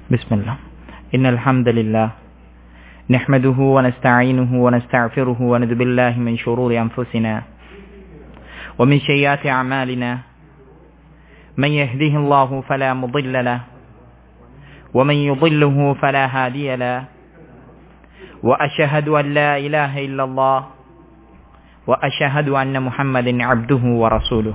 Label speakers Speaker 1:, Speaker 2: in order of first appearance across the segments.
Speaker 1: بسم الله إن الحمد لله نحمده ونستعينه ونستغفره ونذ بالله من شرور أنفسنا ومن سيئات أعمالنا من يهده الله فلا مضل له ومن يضله فلا هادي له وأشهد أن لا إله إلا الله وأشهد أن محمد عبده ورسوله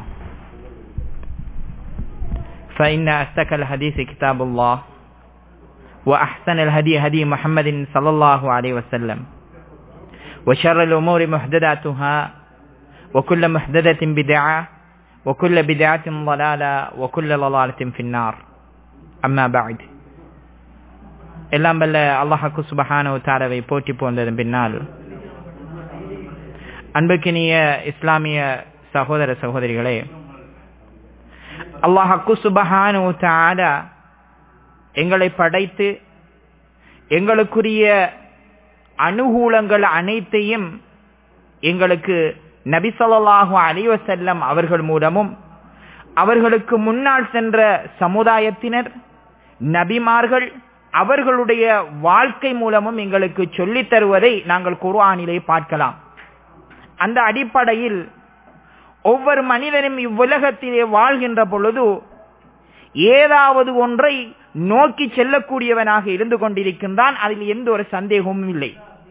Speaker 1: فإن أستك الحديث كتاب الله وأحسن الهدي هدي محمد صلى الله عليه وسلم وشر الأمور محدثاتها وكل محدثة بدعة وكل بدعة ضلالة وكل ضلالة في النار أما بعد எல்லாம் வல்ல அல்லாஹாக்கு சுபஹான தாரவை போட்டி போன்றதன் பின்னால் அன்புக்கினிய இஸ்லாமிய சகோதர சகோதரிகளே அல்லாஹாக்கு சுபஹானு தாரா எங்களை படைத்து எங்களுக்குரிய அனுகூலங்கள் அனைத்தையும் எங்களுக்கு நபிசல்லாஹு அலிவசல்லம் அவர்கள் மூலமும் அவர்களுக்கு முன்னால் சென்ற சமுதாயத்தினர் நபிமார்கள் அவர்களுடைய வாழ்க்கை மூலமும் எங்களுக்கு சொல்லித் தருவதை நாங்கள் குர்ஆனிலே பார்க்கலாம் அந்த அடிப்படையில் ஒவ்வொரு மனிதனும் இவ்வுலகத்திலே வாழ்கின்ற பொழுது ஏதாவது ஒன்றை நோக்கி செல்லக்கூடியவனாக இருந்து கொண்டிருக்கின்றான் அதில் எந்த ஒரு சந்தேகமும் இல்லை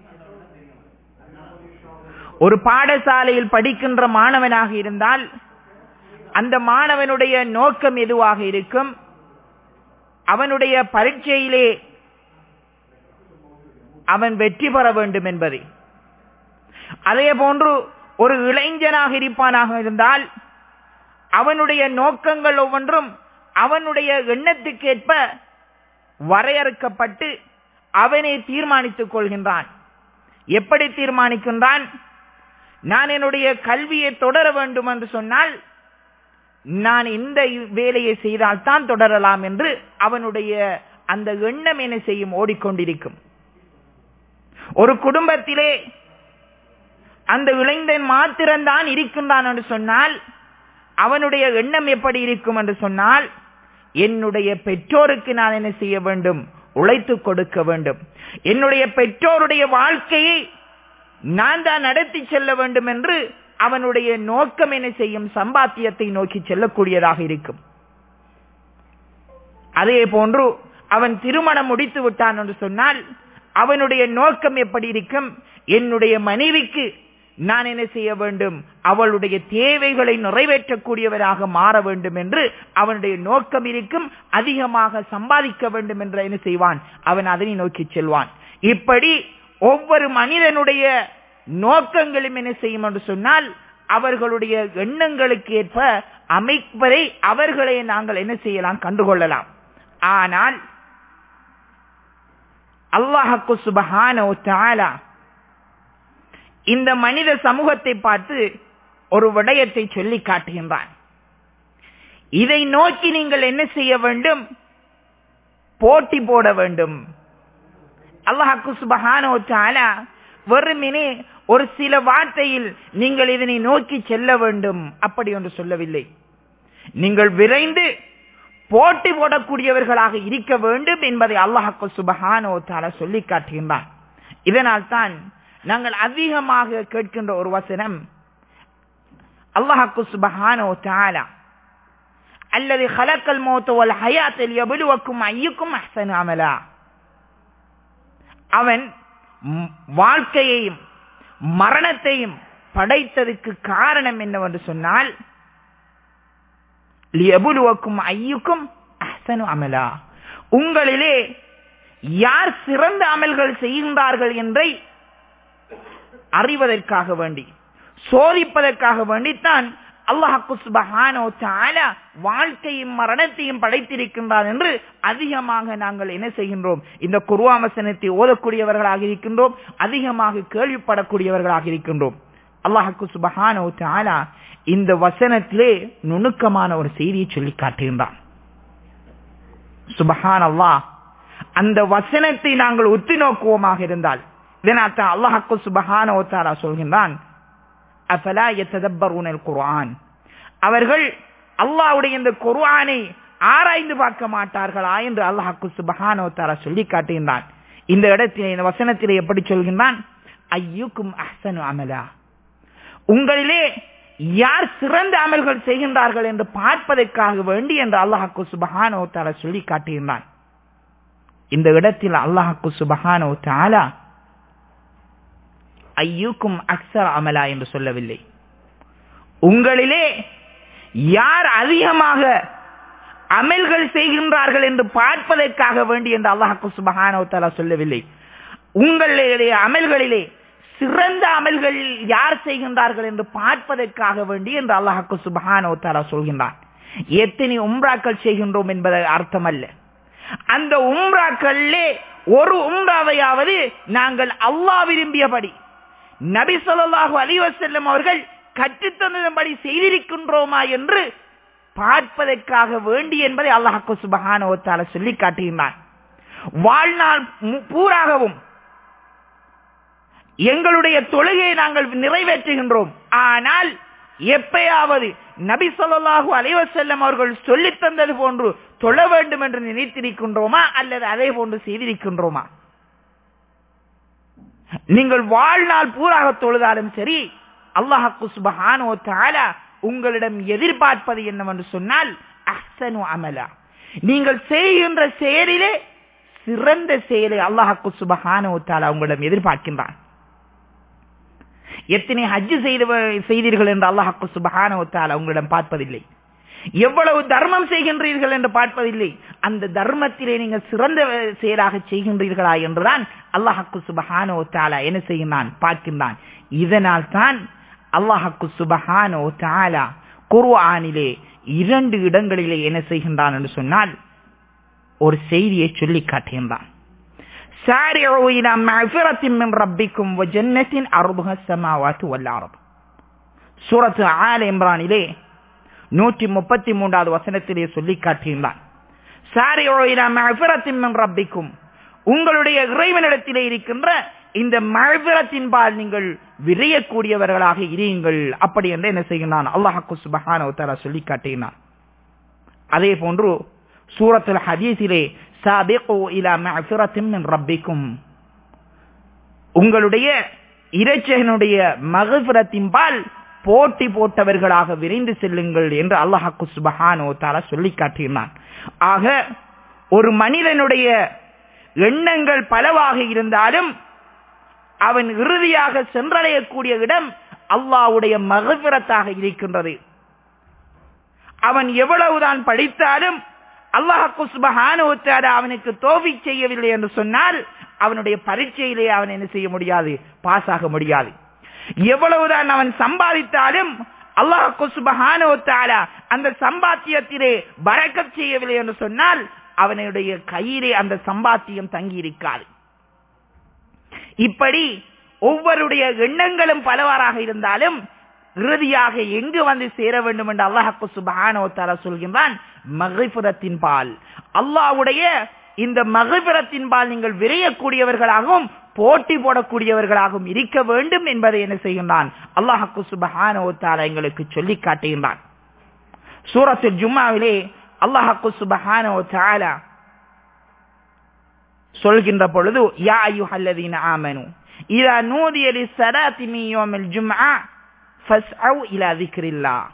Speaker 1: ஒரு பாடசாலையில் படிக்கின்ற மாணவனாக இருந்தால் அந்த மாணவனுடைய நோக்கம் எதுவாக இருக்கும் அவனுடைய பரீட்சையிலே அவன் வெற்றி பெற வேண்டும் என்பது அதே போன்று ஒரு இளைஞனாக இருப்பானாக இருந்தால் அவனுடைய நோக்கங்கள் ஒவ்வொன்றும் அவனுடைய எண்ணத்துக்கேற்ப வரையறுக்கப்பட்டு அவனை தீர்மானித்துக் கொள்கின்றான் எப்படி தீர்மானிக்கின்றான் நான் என்னுடைய கல்வியை தொடர வேண்டும் என்று சொன்னால் நான் இந்த வேலையை செய்தால் தான் தொடரலாம் என்று அவனுடைய அந்த எண்ணம் என்ன செய்யும் ஓடிக்கொண்டிருக்கும் ஒரு குடும்பத்திலே அந்த இளைஞன் மாத்திரம்தான் இருக்கின்றான் என்று சொன்னால் அவனுடைய எண்ணம் எப்படி இருக்கும் என்று சொன்னால் என்னுடைய பெற்றோருக்கு நான் என்ன செய்ய வேண்டும் உழைத்து கொடுக்க வேண்டும் என்னுடைய பெற்றோருடைய வாழ்க்கையை நான் தான் நடத்தி செல்ல வேண்டும் என்று அவனுடைய நோக்கம் என்ன செய்யும் சம்பாத்தியத்தை நோக்கி செல்லக்கூடியதாக இருக்கும் அதே போன்று அவன் திருமணம் முடித்து விட்டான் என்று சொன்னால் அவனுடைய நோக்கம் எப்படி இருக்கும் என்னுடைய மனைவிக்கு நான் என்ன செய்ய வேண்டும் அவளுடைய தேவைகளை நிறைவேற்றக்கூடியவராக மாற வேண்டும் என்று அவனுடைய நோக்கம் இருக்கும் அதிகமாக சம்பாதிக்க வேண்டும் என்று என்ன செய்வான் அவன் அதனை நோக்கி செல்வான் இப்படி ஒவ்வொரு மனிதனுடைய நோக்கங்களும் என்ன செய்யும் என்று சொன்னால் அவர்களுடைய எண்ணங்களுக்கு ஏற்ப அமைப்பதை அவர்களை நாங்கள் என்ன செய்யலாம் கண்டுகொள்ளலாம் ஆனால் அல்லாஹக்கு சுபஹான இந்த மனித சமூகத்தை பார்த்து ஒரு விடயத்தை சொல்லி காட்டுகின்றான் இதை நோக்கி நீங்கள் என்ன செய்ய வேண்டும் போட்டி போட வேண்டும் அல்லாஹாக்கு சுபஹான வெறுமினே ஒரு சில வார்த்தையில் நீங்கள் இதனை நோக்கி செல்ல வேண்டும் அப்படி ஒன்று சொல்லவில்லை நீங்கள் விரைந்து போட்டி போடக்கூடியவர்களாக இருக்க வேண்டும் என்பதை அல்லாஹாக்கு சுபஹானோ தால சொல்லி காட்டுகின்றான் இதனால் தான் நாங்கள் அதிகமாக கேட்கின்ற ஒரு வசனம் அல்லாஹாக்கு சுபஹானோ தாலா அல்லது ஹலக்கல் மோத்தோல் ஹயாத்தில் எவ்வளவுக்கும் ஐயுக்கும் அஹ்சன் அமலா அவன் வாழ்க்கையையும் மரணத்தையும் படைத்ததுக்கு காரணம் என்னவென்று சொன்னால் லியபுலுவக்கும் ஐயுக்கும் அஹ்சனு அமலா உங்களிலே யார் சிறந்த அமல்கள் செய்கின்றார்கள் என்றை அறிவதற்காக வேண்டி சோதிப்பதற்காக வேண்டித்தான் அல்லாஹு சுபஹானோ தாலா வாழ்க்கையும் மரணத்தையும் படைத்திருக்கின்றார் என்று அதிகமாக நாங்கள் என்ன செய்கின்றோம் இந்த குருவாமசனத்தை ஓதக்கூடியவர்களாக இருக்கின்றோம் அதிகமாக கேள்விப்படக்கூடியவர்களாக இருக்கின்றோம் அல்லாஹு சுபஹானோ தாலா இந்த வசனத்திலே நுணுக்கமான ஒரு செய்தியை சொல்லி காட்டுகின்றான் சுபஹான் அல்லாஹ் அந்த வசனத்தை நாங்கள் உத்து நோக்குவோமாக இருந்தால் இதனால் தான் அல்லாஹாக்கு சுபஹானோ தாலா சொல்கின்றான் அஃபலா யத்ததப்பரூனல் குர்ஆன் அவர்கள் அல்லாஹ்வுடைய இந்த குர்ஆனை ஆராய்ந்து பார்க்க மாட்டார்களா என்று அல்லாஹாக்கு சுபஹானோ தாரா சொல்லி காட்டுகின்றான் இந்த இடத்திலே இந்த வசனத்திலே எப்படி சொல்கின்றான் ஐயுக்கும் அஹ்சனு அமலா உங்களிலே யார் சிறந்த அமல்கள் செய்கின்றார்கள் என்று பார்ப்பதற்காக வேண்டி என்று அல்லாஹாக்கு சுபஹானோ தாரா சொல்லி காட்டுகின்றான் இந்த இடத்தில் அல்லாஹாக்கு சுபஹானோ தாலா ஐயுக்கும் அக்சர் அமலா என்று சொல்லவில்லை உங்களிலே யார் அதிகமாக அமல்கள் செய்கின்றார்கள் என்று பார்ப்பதற்காக வேண்டி என்று அல்லாஹாக்கு சுபஹானோ தாலா சொல்லவில்லை உங்களுடைய அமல்களிலே சிறந்த அமல்கள் யார் செய்கின்றார்கள் என்று பார்ப்பதற்காக வேண்டி என்று அல்லாஹாக்கு சுபஹானோ தாலா சொல்கின்றான் எத்தனை உம்ராக்கள் செய்கின்றோம் என்பது அர்த்தம் அல்ல அந்த உம்ராக்களிலே ஒரு உம்ராவையாவது நாங்கள் அல்லாஹ் விரும்பியபடி நபி சொல்லாஹு அலிவசல்லம் அவர்கள் கற்றுத்தந்தபடி செய்திருக்கின்றோமா என்று பார்ப்பதற்காக வேண்டி என்பதை அல்லாஹாக்கு சுபஹானோத்தால சொல்லி காட்டுகின்றான் வாழ்நாள் பூராகவும் எங்களுடைய தொழுகையை நாங்கள் நிறைவேற்றுகின்றோம் ஆனால் எப்பயாவது நபி சொல்லாஹு அலைவசல்லம் அவர்கள் சொல்லித் தந்தது போன்று தொழ வேண்டும் என்று நினைத்திருக்கின்றோமா அல்லது அதே போன்று செய்திருக்கின்றோமா நீங்கள் வாழ்நாள் பூராக தொழுதாலும் சரி அல்லாஹு சுபஹானோ தாலா உங்களிடம் எதிர்பார்ப்பது என்னவென்று சொன்னால் அஹ்சனு அமலா நீங்கள் செய்கின்ற செயலிலே சிறந்த செயலை அல்லாஹாக்கு சுபஹானோ தாலா உங்களிடம் எதிர்பார்க்கின்றான் எத்தனை ஹஜ்ஜு செய்து செய்தீர்கள் என்று அல்லாஹாக்கு சுபஹானோ தாலா உங்களிடம் பார்ப்பதில்லை எவ்வளவு தர்மம் செய்கின்றீர்கள் என்று பார்ப்பதில்லை அந்த தர்மத்திலே நீங்கள் சிறந்த செயலாக செய்கின்றீர்களா என்றுதான் அல்லாஹாக்கு சுபஹானோ தாலா என்ன செய்கின்றான் பார்க்கின்றான் இதனால் தான் அல்லாஹாக்கு சுபஹானோ தாலா குர்ஆனிலே இரண்டு இடங்களிலே என்ன செய்கின்றான் என்று சொன்னால் ஒரு செய்தியை சொல்லி காட்டுகின்றான் سارعوا إلى مغفرة من ربكم وجنة أرضها السماوات والأرض சூரத் ஆல் இம்ரானிலே நூற்றி முப்பத்தி மூன்றாவது வசனத்திலே சொல்லி காட்டுகின்றான் ரப்பிக்கும் உங்களுடைய இறைவனிடத்திலே இருக்கின்ற இந்த மழவிரத்தின் பால் நீங்கள் விரையக்கூடியவர்களாக இருங்கள் அப்படி என்று என்ன செய்கின்றான் அல்லாஹாக்கு சுபஹான உத்தரா சொல்லி காட்டுகின்றான் அதே போன்று சூரத்தில் ஹதீஸிலே சாபிகோ இலா மஃபிரத்தின் ரப்பிக்கும் உங்களுடைய இறைச்சகனுடைய மகபிரத்தின் பால் போட்டி போட்டவர்களாக விரைந்து செல்லுங்கள் என்று அல்லாஹாக்கு சுபஹானோ தாலா சொல்லி காட்டினான் ஆக ஒரு மனிதனுடைய எண்ணங்கள் பலவாக இருந்தாலும் அவன் இறுதியாக சென்றடையக்கூடிய இடம் அல்லாவுடைய மகபிரத்தாக இருக்கின்றது அவன் எவ்வளவுதான் படித்தாலும் அல்லாஹாக்கு சுபஹானோ தாலா அவனுக்கு தோவி செய்யவில்லை என்று சொன்னால் அவனுடைய பரீட்சையிலே அவன் என்ன செய்ய முடியாது பாஸ் ஆக முடியாது எவ்வளவுதான் அவன் சம்பாதித்தாலும் அல்லாஹு சுபஹானோ தாலா அந்த சம்பாத்தியத்திலே பறக்கச் செய்யவில்லை என்று சொன்னால் அவனுடைய கையிலே அந்த சம்பாத்தியம் தங்கி இருக்காது இப்படி ஒவ்வொருடைய எண்ணங்களும் பலவாறாக இருந்தாலும் இறுதியாக எங்கு வந்து சேர வேண்டும் என்று அல்லாஹு சுபஹானோ தாலா சொல்கின்றான் மகிபுரத்தின் பால் அல்லாவுடைய இந்த மகிபுரத்தின் பால் நீங்கள் விரையக்கூடியவர்களாகவும் போட்டி போடக்கூடியவர்களாகவும் இருக்க வேண்டும் என்பதை என்ன செய்கின்றான் அல்லாஹாக்கு சுபஹானோ தாலா எங்களுக்கு சொல்லி காட்டுகின்றான் சூரத்து ஜும்மாவிலே அல்லாஹாக்கு சுபஹானோ தாலா சொல்கின்ற பொழுது யா ஐயுஹல்லதீன ஆமனு இதா நூதிய லிஸ்ஸலாத்தி மின் யௌமில் ஜும்ஆ ஃபஸ்அவ் இலா திக்ரில்லாஹ்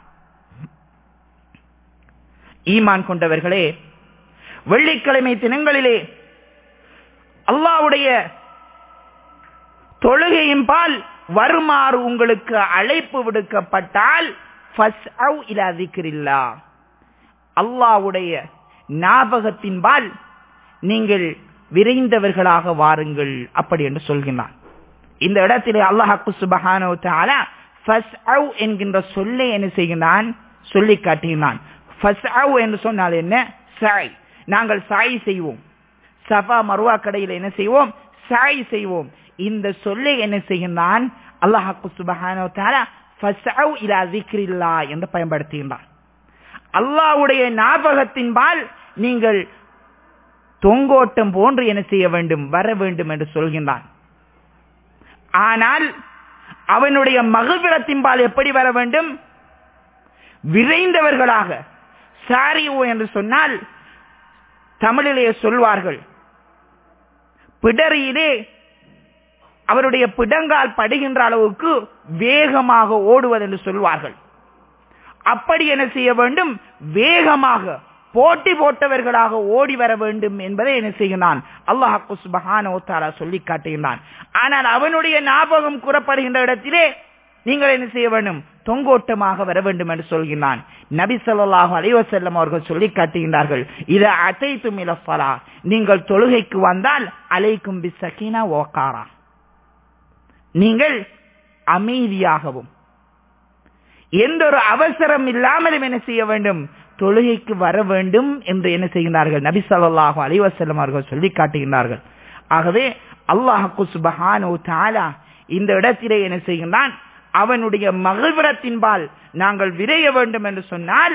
Speaker 1: ஈமான் கொண்டவர்களே வெள்ளிக்கிழமை தினங்களிலே அல்லாவுடைய தொழுகையின் பால் வருமாறு உங்களுக்கு அழைப்பு விடுக்கப்பட்டால் அல்லாவுடைய ஞாபகத்தின் பால் நீங்கள் விரைந்தவர்களாக வாருங்கள் அப்படி என்று சொல்கின்றான் இந்த இடத்திலே அல்லாஹாக்கு சுபஹானோ தாலா என்கின்ற சொல்லை என்ன செய்கின்றான் சொல்லி காட்டுகின்றான் என்று சொன்னால் என்ன சாய் நாங்கள் சாய் செய்வோம் சஃபா மருவா கடையில் என்ன செய்வோம் சாய் செய்வோம் இந்த சொல்லை என்ன செய்கின்றான் அல்லாஹாக்கு சுபஹானோ தாலா ஃபஸ்அவ் இலா திக்ரில்லா என்று பயன்படுத்துகின்றான் அல்லாஹ்வுடைய ஞாபகத்தின் பால் நீங்கள் தொங்கோட்டம் போன்று என்ன செய்ய வேண்டும் வர வேண்டும் என்று சொல்கின்றான் ஆனால் அவனுடைய மகிழ்விடத்தின் பால் எப்படி வர வேண்டும் விரைந்தவர்களாக சாரியு என்று சொன்னால் தமிழிலே சொல்வார்கள் பிடரியிலே அவருடைய பிடங்கால் படுகின்ற அளவுக்கு வேகமாக ஓடுவது என்று சொல்வார்கள் அப்படி என்ன செய்ய வேண்டும் வேகமாக போட்டி போட்டவர்களாக ஓடி வர வேண்டும் என்பதை என்ன செய்கிறான் அல்லாஹு சுபஹானோ தாலா சொல்லி காட்டுகின்றான் ஆனால் அவனுடைய ஞாபகம் கூறப்படுகின்ற இடத்திலே நீங்கள் என்ன செய்ய வேண்டும் தொங்கோட்டமாக வர வேண்டும் என்று சொல்கிறான் நபி சொல்லாஹு அலைவசல்லம் அவர்கள் சொல்லி காட்டுகின்றார்கள் இதை அத்தைத்தும் இலஃபலா நீங்கள் தொழுகைக்கு வந்தால் அலைக்கும் பிசகினா ஓகாரா நீங்கள் அமைதியாகவும் எந்த ஒரு அவசரம் இல்லாமலும் என்ன செய்ய வேண்டும் தொழுகைக்கு வர வேண்டும் என்று என்ன செய்கின்றார்கள் நபி சொல்லாஹு அலைவசல்லம் அவர்கள் சொல்லி காட்டுகின்றார்கள் ஆகவே அல்லாஹு சுபஹானு தாலா இந்த இடத்திலே என்ன செய்கின்றான் அவனுடைய மகிழ்விடத்தின்பால் நாங்கள் விரைய வேண்டும் என்று சொன்னால்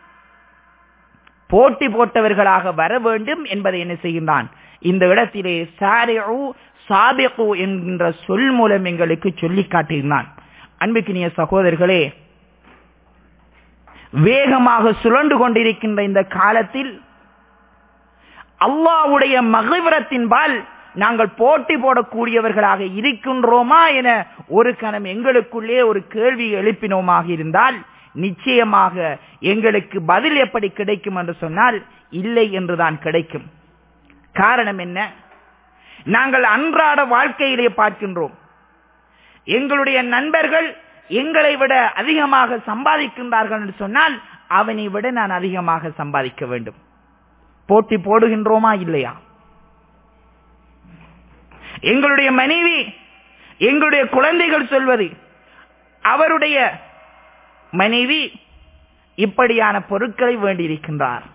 Speaker 1: போட்டி போட்டவர்களாக வர வேண்டும் என்பதை என்ன செய்கின்றான் இந்த இடத்திலே சாரிஉ சாபிகு என்கின்ற சொல் மூலம் எங்களுக்கு சொல்லி காட்டுகின்றான் அன்புக்கினிய சகோதரர்களே வேகமாக சுழண்டு கொண்டிருக்கின்ற இந்த காலத்தில் அல்லாவுடைய மகிழ்விரத்தின்பால் நாங்கள் போட்டி போடக்கூடியவர்களாக இருக்கின்றோமா என ஒரு கணம் எங்களுக்குள்ளே ஒரு கேள்வி எழுப்பினோமாக இருந்தால் நிச்சயமாக எங்களுக்கு பதில் எப்படி கிடைக்கும் என்று சொன்னால் இல்லை என்றுதான் கிடைக்கும் காரணம் என்ன நாங்கள் அன்றாட வாழ்க்கையிலே பார்க்கின்றோம் எங்களுடைய நண்பர்கள் எங்களை விட அதிகமாக சம்பாதிக்கின்றார்கள் என்று சொன்னால் அவனை விட நான் அதிகமாக சம்பாதிக்க வேண்டும் போட்டி போடுகின்றோமா இல்லையா எங்களுடைய மனைவி எங்களுடைய குழந்தைகள் சொல்வது அவருடைய மனைவி இப்படியான பொருட்களை வேண்டியிருக்கின்றார்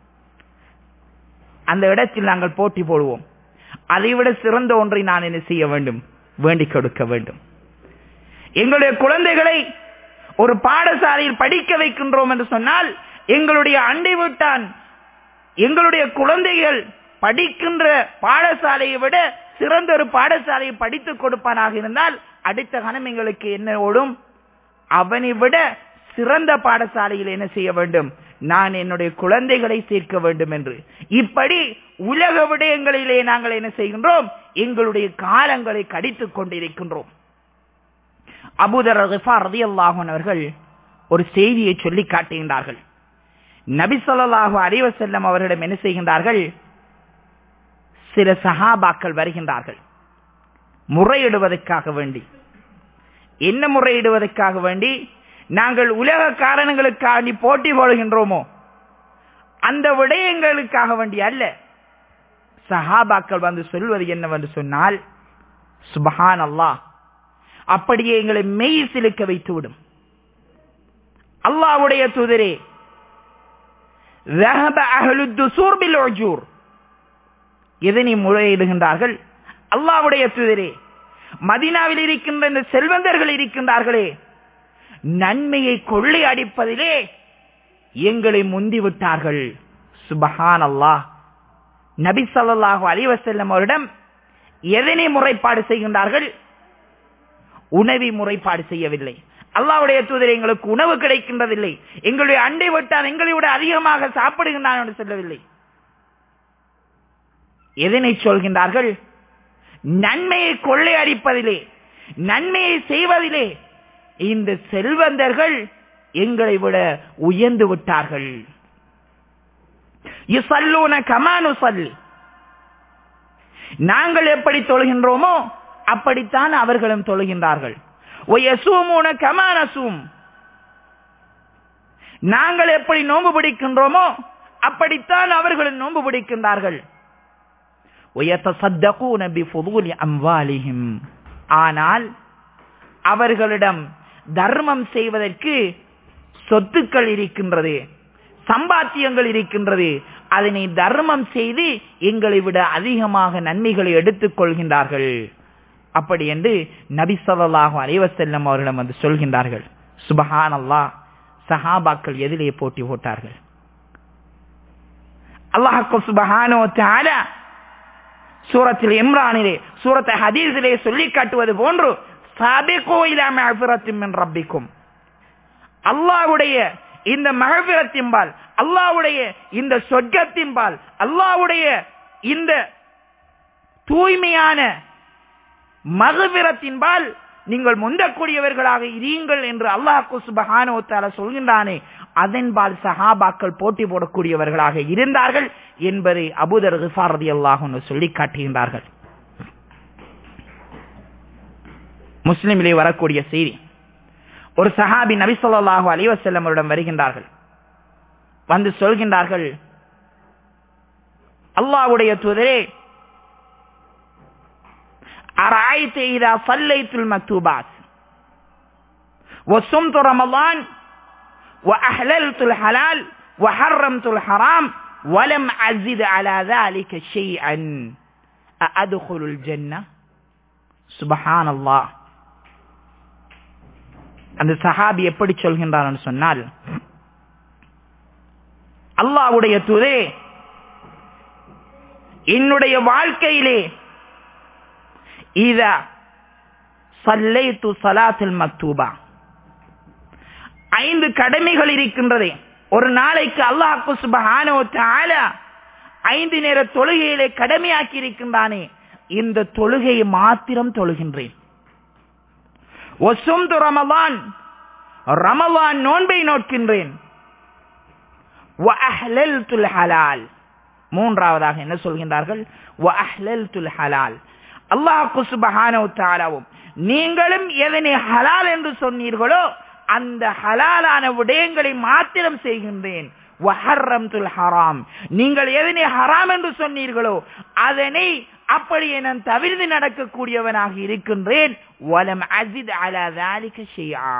Speaker 1: அந்த இடத்தில் நாங்கள் போட்டி போடுவோம் அதைவிட சிறந்த ஒன்றை நான் என்ன செய்ய வேண்டும் வேண்டிக் கொடுக்க வேண்டும் எங்களுடைய குழந்தைகளை ஒரு பாடசாலையில் படிக்க வைக்கின்றோம் என்று சொன்னால் எங்களுடைய அண்டை வீட்டான் எங்களுடைய குழந்தைகள் படிக்கின்ற பாடசாலையை விட சிறந்த ஒரு பாடசாலையை படித்துக் கொடுப்பானாக இருந்தால் அடுத்த கணம் எங்களுக்கு என்ன ஓடும் அவனை விட சிறந்த பாடசாலையில் என்ன செய்ய வேண்டும் நான் என்னுடைய குழந்தைகளை சேர்க்க வேண்டும் என்று இப்படி உலக விடயங்களிலே நாங்கள் என்ன செய்கின்றோம் எங்களுடைய காலங்களை கடித்துக் கொண்டிருக்கின்றோம் அபுதர் ரதி அல்லாஹன் அவர்கள் ஒரு செய்தியை சொல்லி காட்டுகின்றார்கள் நபி சொல்லாஹு அறிவ செல்லம் அவர்களிடம் என்ன செய்கின்றார்கள் சில சஹாபாக்கள் வருகின்றார்கள் முறையிடுவதற்காக வேண்டி என்ன முறையிடுவதற்காக வேண்டி நாங்கள் உலக காரணங்களுக்காக போட்டி போடுகின்றோமோ அந்த விடயங்களுக்காக வேண்டி அல்ல சஹாபாக்கள் வந்து சொல்வது என்னவென்று சொன்னால் சுபஹான் அல்லாஹ் அப்படியே எங்களை மெய் சிலுக்க வைத்து விடும் அல்லாவுடைய தூதரே எதனை முறையிடுகின்றார்கள் அல்லாவுடைய தூதரே மதினாவில் இருக்கின்ற இந்த செல்வந்தர்கள் இருக்கின்றார்களே நன்மையை கொள்ளை அடிப்பதிலே எங்களை முந்திவிட்டார்கள் சுபஹான் அல்லாஹ் நபி சொல்லாஹு அலிவசல்லம் அவரிடம் எதனை முறைப்பாடு செய்கின்றார்கள் உணவி முறைப்பாடு செய்யவில்லை அல்லாவுடைய தூதர் எங்களுக்கு உணவு கிடைக்கின்றதில்லை எங்களுடைய அண்டை விட்டான் எங்களை விட அதிகமாக சாப்பிடுகின்றான் என்று சொல்லவில்லை எதனை சொல்கின்றார்கள் நன்மையை கொள்ளையடிப்பதிலே நன்மையை செய்வதிலே இந்த செல்வந்தர்கள் எங்களை விட உயர்ந்து விட்டார்கள் கமானு சல் நாங்கள் எப்படி தொழுகின்றோமோ அப்படித்தான் அவர்களும் தொழுகின்றார்கள் கமானசூம் நாங்கள் எப்படி நோன்பு பிடிக்கின்றோமோ அப்படித்தான் அவர்களும் நோன்பு பிடிக்கின்றார்கள் ஆனால் அவர்களிடம் தர்மம் செய்வதற்கு சொத்துக்கள் இருக்கின்றது சம்பாத்தியங்கள் இருக்கின்றது அதனை தர்மம் செய்து எங்களை விட அதிகமாக நன்மைகளை எடுத்துக் கொள்கின்றார்கள் அப்படி என்று நபி சொல்லாஹு அலைவசல்லம் அவர்களிடம் வந்து சொல்கின்றார்கள் சுபஹான் அல்லா சஹாபாக்கள் எதிலே போட்டி போட்டார்கள் அல்லாஹு சுபஹானோ தாலா சூரத்தில் இம்ரானிலே சூரத்தை ஹதீஸிலே சொல்லி காட்டுவது போன்று சாபிகோ இல்லாம ரப்பிக்கும் அல்லாவுடைய இந்த மகபிரத்தின்பால் அல்லாவுடைய இந்த சொர்க்கத்தின்பால் அல்லாவுடைய இந்த தூய்மையான மகவிரத்தின்பால் நீங்கள் முந்தக்கூடியவர்களாக இருங்கள் என்று அல்லாஹ் சுபஹானோத்தால சொல்கின்றானே அதன்பால் சஹாபாக்கள் போட்டி போடக்கூடியவர்களாக இருந்தார்கள் என்பதை அபுதர் ரதி அல்லாஹ் சொல்லி காட்டுகின்றார்கள் முஸ்லிமிலே வரக்கூடிய செய்தி ஒரு சஹாபி நபி சொல்லாஹு அலிவசல்லம் அவரிடம் வருகின்றார்கள் வந்து சொல்கின்றார்கள் அல்லாவுடைய தூதரே أرأيت إذا صليت المكتوبات وصمت رمضان وأحللت الحلال وحرمت الحرام ولم أزد على ذلك شيئا أأدخل الجنة سبحان الله அந்த சஹாபி எப்படி சொல்கின்றார் சொன்னால் அல்லாவுடைய துதே என்னுடைய வாழ்க்கையிலே إذا صليت صلاة المكتوبة ஐந்து கடமைகள் இருக்கின்றது ஒரு நாளைக்கு அல்லாஹு சுபஹானோ தஆலா ஐந்து நேர தொழுகையிலே கடமையாக்கி இருக்கின்றானே இந்த தொழுகையை மாத்திரம் தொழுகின்றேன் ஒசும் ரமலான் ரமலான் நோன்பை நோக்கின்றேன் ஹலால் மூன்றாவதாக என்ன சொல்கின்றார்கள் ஹலால் அல்லாஹு சுபஹானோ தாலாவும் நீங்களும் எதனை ஹலால் என்று சொன்னீர்களோ அந்த ஹலாலான விடயங்களை மாத்திரம் செய்கின்றேன் ஹராம் நீங்கள் எதனை ஹராம் என்று சொன்னீர்களோ அதனை அப்படியே நான் தவிர்த்து நடக்கக்கூடியவனாக இருக்கின்றேன் வலம் அசித் அலாதாலிக ஷையா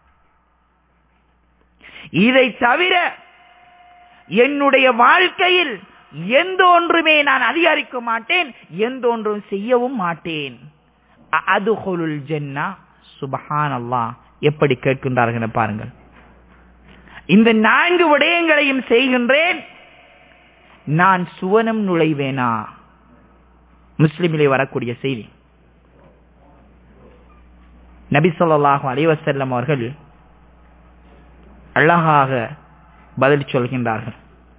Speaker 1: இதை தவிர என்னுடைய வாழ்க்கையில் எந்த ஒன்றுமே நான் அதிகரிக்க மாட்டேன் எந்த ஒன்றும் செய்யவும் மாட்டேன் அது ஜென்னா சுபஹான் அல்லா எப்படி கேட்கின்றார்கள் பாருங்கள் இந்த நான்கு விடயங்களையும் செய்கின்றேன் நான் சுவனம் நுழைவேனா முஸ்லிமிலே வரக்கூடிய செய்தி நபி சொல்லாஹு அலைவசல்லம் அவர்கள் அழகாக பதில் சொல்கின்றார்கள்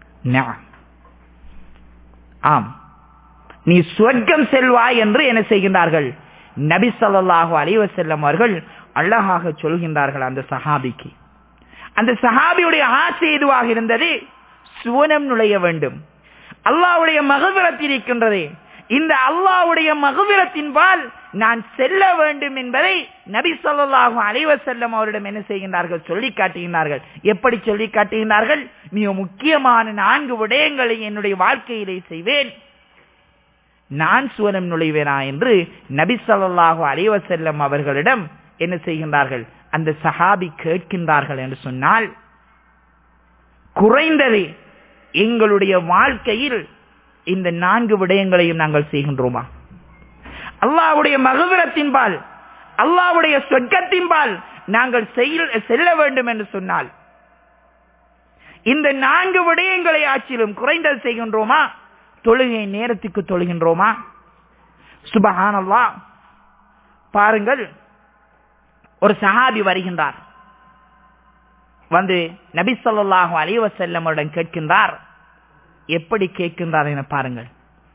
Speaker 1: ஆம் நீ சொர்க்கம் செல்வாய் என்று என்ன செய்கின்றார்கள் நபி சொல்லாஹு அலைவசல்லம் அவர்கள் அழகாக சொல்கின்றார்கள் அந்த சஹாபிக்கு அந்த சஹாபியுடைய ஆசை எதுவாக இருந்தது சுவனம் நுழைய வேண்டும் அல்லாவுடைய மகவிரத்தில் இருக்கின்றதே இந்த அல்லாவுடைய மகவிரத்தின்பால் நான் செல்ல வேண்டும் என்பதை நபி சொல்லாஹு அலைவசல்லம் அவரிடம் என்ன செய்கின்றார்கள் சொல்லி காட்டுகின்றார்கள் எப்படி சொல்லி காட்டுகின்றார்கள் மிக முக்கியமான நான்கு விடயங்களை என்னுடைய வாழ்க்கையிலே செய்வேன் நான் சுவனம் நுழைவேனா என்று நபி சொல்லாஹு அலைவசல்லம் அவர்களிடம் என்ன செய்கின்றார்கள் அந்த சஹாபி கேட்கின்றார்கள் என்று சொன்னால் குறைந்தது எங்களுடைய வாழ்க்கையில் இந்த நான்கு விடயங்களையும் நாங்கள் செய்கின்றோமா அல்லாவுடைய மகவிரத்தின்பால் அல்லாவுடைய சொர்க்கத்தின்பால் நாங்கள் செல்ல வேண்டும் என்று சொன்னால் இந்த நான்கு விடயங்களை ஆட்சியிலும் குறைந்தது செய்கின்றோமா தொழுகை நேரத்துக்கு தொழுகின்றோமா சுபஹானல்லா பாருங்கள் ஒரு சஹாபி வருகின்றார் வந்து நபி சொல்லாஹு அலைவசல்லமுடன் கேட்கின்றார் எப்படி கேட்கின்றார் என பாருங்கள்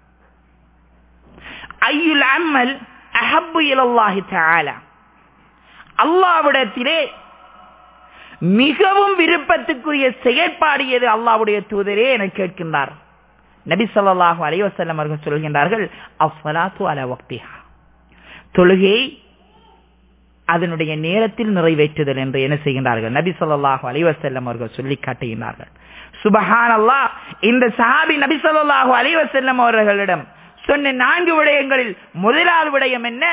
Speaker 1: ஐயுல் அம்மல் அஹப்பு இலல்லாஹி தஆலா அல்லாவிடத்திலே மிகவும் விருப்பத்துக்குரிய செயற்பாடு எது அல்லாவுடைய தூதரே என கேட்கின்றார் நபி சொல்லாஹு அலைவசல்லம் அவர்கள் சொல்கின்றார்கள் அஃபலாத்து அல வக்திஹா தொழுகை அதனுடைய நேரத்தில் நிறைவேற்றுதல் என்று என்ன செய்கின்றார்கள் நபி சொல்லாஹு அலைவசல்லம் அவர்கள் சொல்லி காட்டுகின்றார்கள் சுபஹான் அல்லா இந்த சஹாபி நபி சொல்லாஹு அலைவசல்லம் அவர்களிடம் சொன்ன நான்கு விடயங்களில் முதலாவது விடயம் என்ன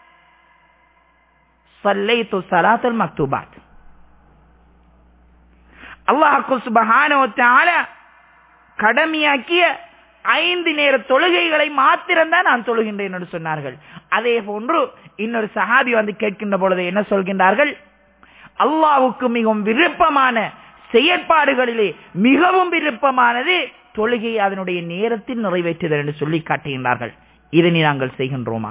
Speaker 1: சல்லைத்து சலாத்துல் மக்தூபாத் அல்லாஹு சுபஹானோ தஆலா கடமையாக்கிய ஐந்து நேர தொழுகைகளை மாத்திரம்தான் நான் தொழுகின்றேன் என்று சொன்னார்கள் அதே போன்று இன்னொரு சஹாபி வந்து கேட்கின்ற பொழுது என்ன சொல்கின்றார்கள் அல்லாவுக்கு மிகவும் விருப்பமான செயற்பாடுகளிலே மிகவும் விருப்பமானது தொழுகை அதனுடைய நேரத்தில் நிறைவேற்றுதல் என்று சொல்லி காட்டுகின்றார்கள் இதனை நாங்கள் செய்கின்றோமா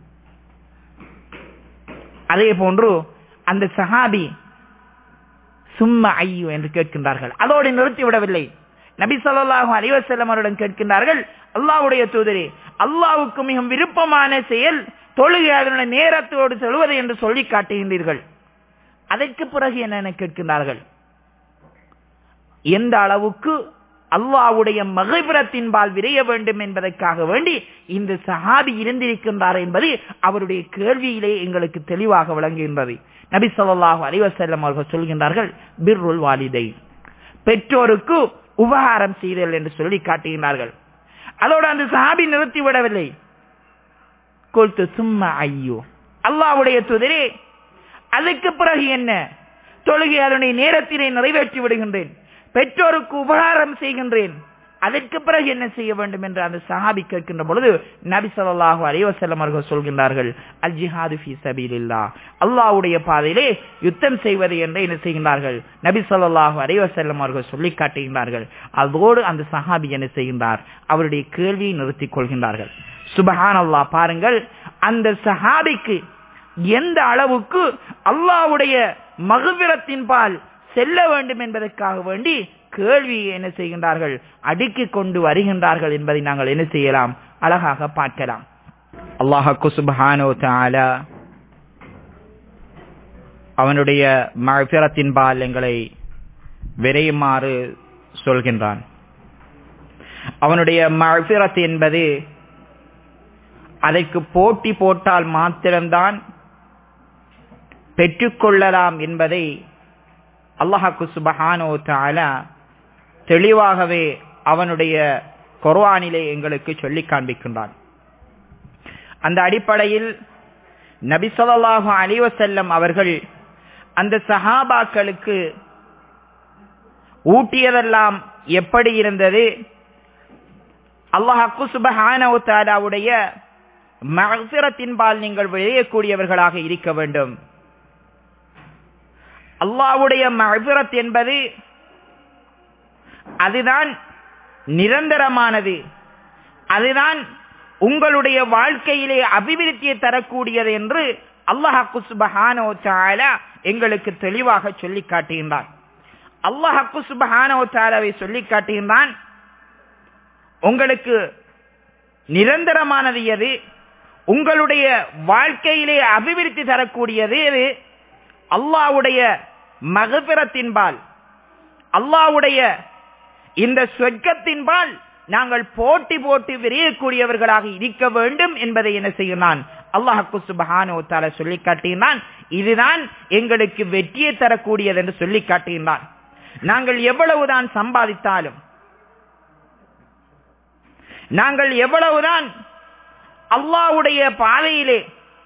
Speaker 1: அதே போன்று அந்த சஹாபி சும்மா ஐயோ என்று கேட்கின்றார்கள் அதோடு நிறுத்திவிடவில்லை நபி ஸல்லல்லாஹு அலைஹி வஸல்லம் அவரிடம் கேட்கின்றார்கள் அல்லாஹ்வுடைய தூதரே அல்லாஹ்வுக்கு மிகவும் விருப்பமான செயல் தொழுகை அதனுடைய நேரத்தோடு சொல்வது என்று சொல்லி காட்டுகின்றீர்கள் அதற்கு பிறகு என்ன கேட்கின்றார்கள் எந்த அளவுக்கு அல்லாஹ்வுடைய மகிபுரத்தின்பால் விரைய வேண்டும் என்பதற்காக வேண்டி இந்த சஹாபி இருந்திருக்கின்றார் என்பது அவருடைய கேள்வியிலே எங்களுக்கு தெளிவாக விளங்குகின்றது நபி ஸல்லல்லாஹு அலைஹி வஸல்லம் அவர்கள் சொல்கின்றார்கள் பிர்ருல் வாலிதை பெற்றோருக்கு உபகாரம் செய்தல் என்று சொல்லி காட்டுகின்றார்கள் அதோடு அந்த சஹாபி நிறுத்தி விடவில்லை கொல்து சும்மா ஐயோ அல்லாஹ்வுடைய தூதரே அதுக்கு பிறகு என்ன தொழுகை அதனுடைய நேரத்திலே நிறைவேற்றி விடுகின்றேன் பெற்றோருக்கு உபகாரம் செய்கின்றேன் அதற்கு பிறகு என்ன செய்ய வேண்டும் என்று அந்த சஹாபி கேட்கின்ற பொழுது நபி ஸல்லல்லாஹு அலைஹி வஸல்லம் அவர்கள் சொல்கின்றார்கள் அல் ஜிஹாது ஃபீ சபீலில்லாஹ் அல்லாஹ்வுடைய பாதையிலே யுத்தம் செய்வது என்று என்ன செய்கின்றார்கள் நபி ஸல்லல்லாஹு அலைஹி வஸல்லம் அவர்கள் சொல்லி காட்டுகின்றார்கள் அதோடு அந்த சஹாபி என்ன செய்கின்றார் அவருடைய கேள்வியை நிறுத்திக் கொள்கின்றார்கள் சுபஹானல்லாஹ் பாருங்கள் அந்த சஹாபிக்கு எந்த அளவுக்கு அல்லாஹ்வுடைய மகவிரத்தின் பால் செல்ல வேண்டும் என்பதற்காக வேண்டி கேள்வியை என்ன செய்கின்றார்கள் அடுக்கிக் கொண்டு வருகின்றார்கள் என்பதை நாங்கள் என்ன செய்யலாம் அழகாக பார்க்கலாம் அல்லாஹு சுபஹானோ தாலா அவனுடைய மகபிரத்தின் பால் எங்களை விரையுமாறு சொல்கின்றான் அவனுடைய மகபிரத் என்பது அதற்கு போட்டி போட்டால் மாத்திரம்தான் பெற்றுக்கொள்ளலாம் என்பதை அல்லாஹாக்கு சுபஹானோ தாலா தெளிவாகவே அவனுடைய குர்ஆனிலே எங்களுக்கு சொல்லி காண்பிக்கின்றான் அந்த அடிப்படையில் நபி ஸல்லல்லாஹு அலைஹி வஸல்லம் அவர்கள் அந்த சஹாபாக்களுக்கு ஊட்டியதெல்லாம் எப்படி இருந்தது அல்லாஹாக்கு சுபஹானோ தாலாவுடைய மகசிரத்தின்பால் நீங்கள் விளையக்கூடியவர்களாக இருக்க வேண்டும் அல்லாவுடைய மகபிரத் என்பது அதுதான் நிரந்தரமானது அதுதான் உங்களுடைய வாழ்க்கையிலே அபிவிருத்தியை தரக்கூடியது என்று அல்லாஹாக்கு சுபஹானோ தாலா எங்களுக்கு தெளிவாக சொல்லி காட்டுகின்றான் அல்லாஹாக்கு சுபஹானோ தாலாவை சொல்லி காட்டுகின்றான் உங்களுக்கு நிரந்தரமானது எது உங்களுடைய வாழ்க்கையிலே அபிவிருத்தி தரக்கூடியது எது அல்லாவுடைய மகபிரத்தின்பால் அல்லாவுடைய இந்த சொர்க்கத்தின்பால் நாங்கள் போட்டி போட்டு விரையக்கூடியவர்களாக இருக்க வேண்டும் என்பதை என்ன செய்கிறான் அல்லாஹு சுபஹானோ தால சொல்லி காட்டுகிறான் இதுதான் எங்களுக்கு வெற்றியை தரக்கூடியது என்று சொல்லி காட்டுகின்றான் நாங்கள் எவ்வளவுதான் சம்பாதித்தாலும் நாங்கள் எவ்வளவுதான் அல்லாவுடைய பாதையிலே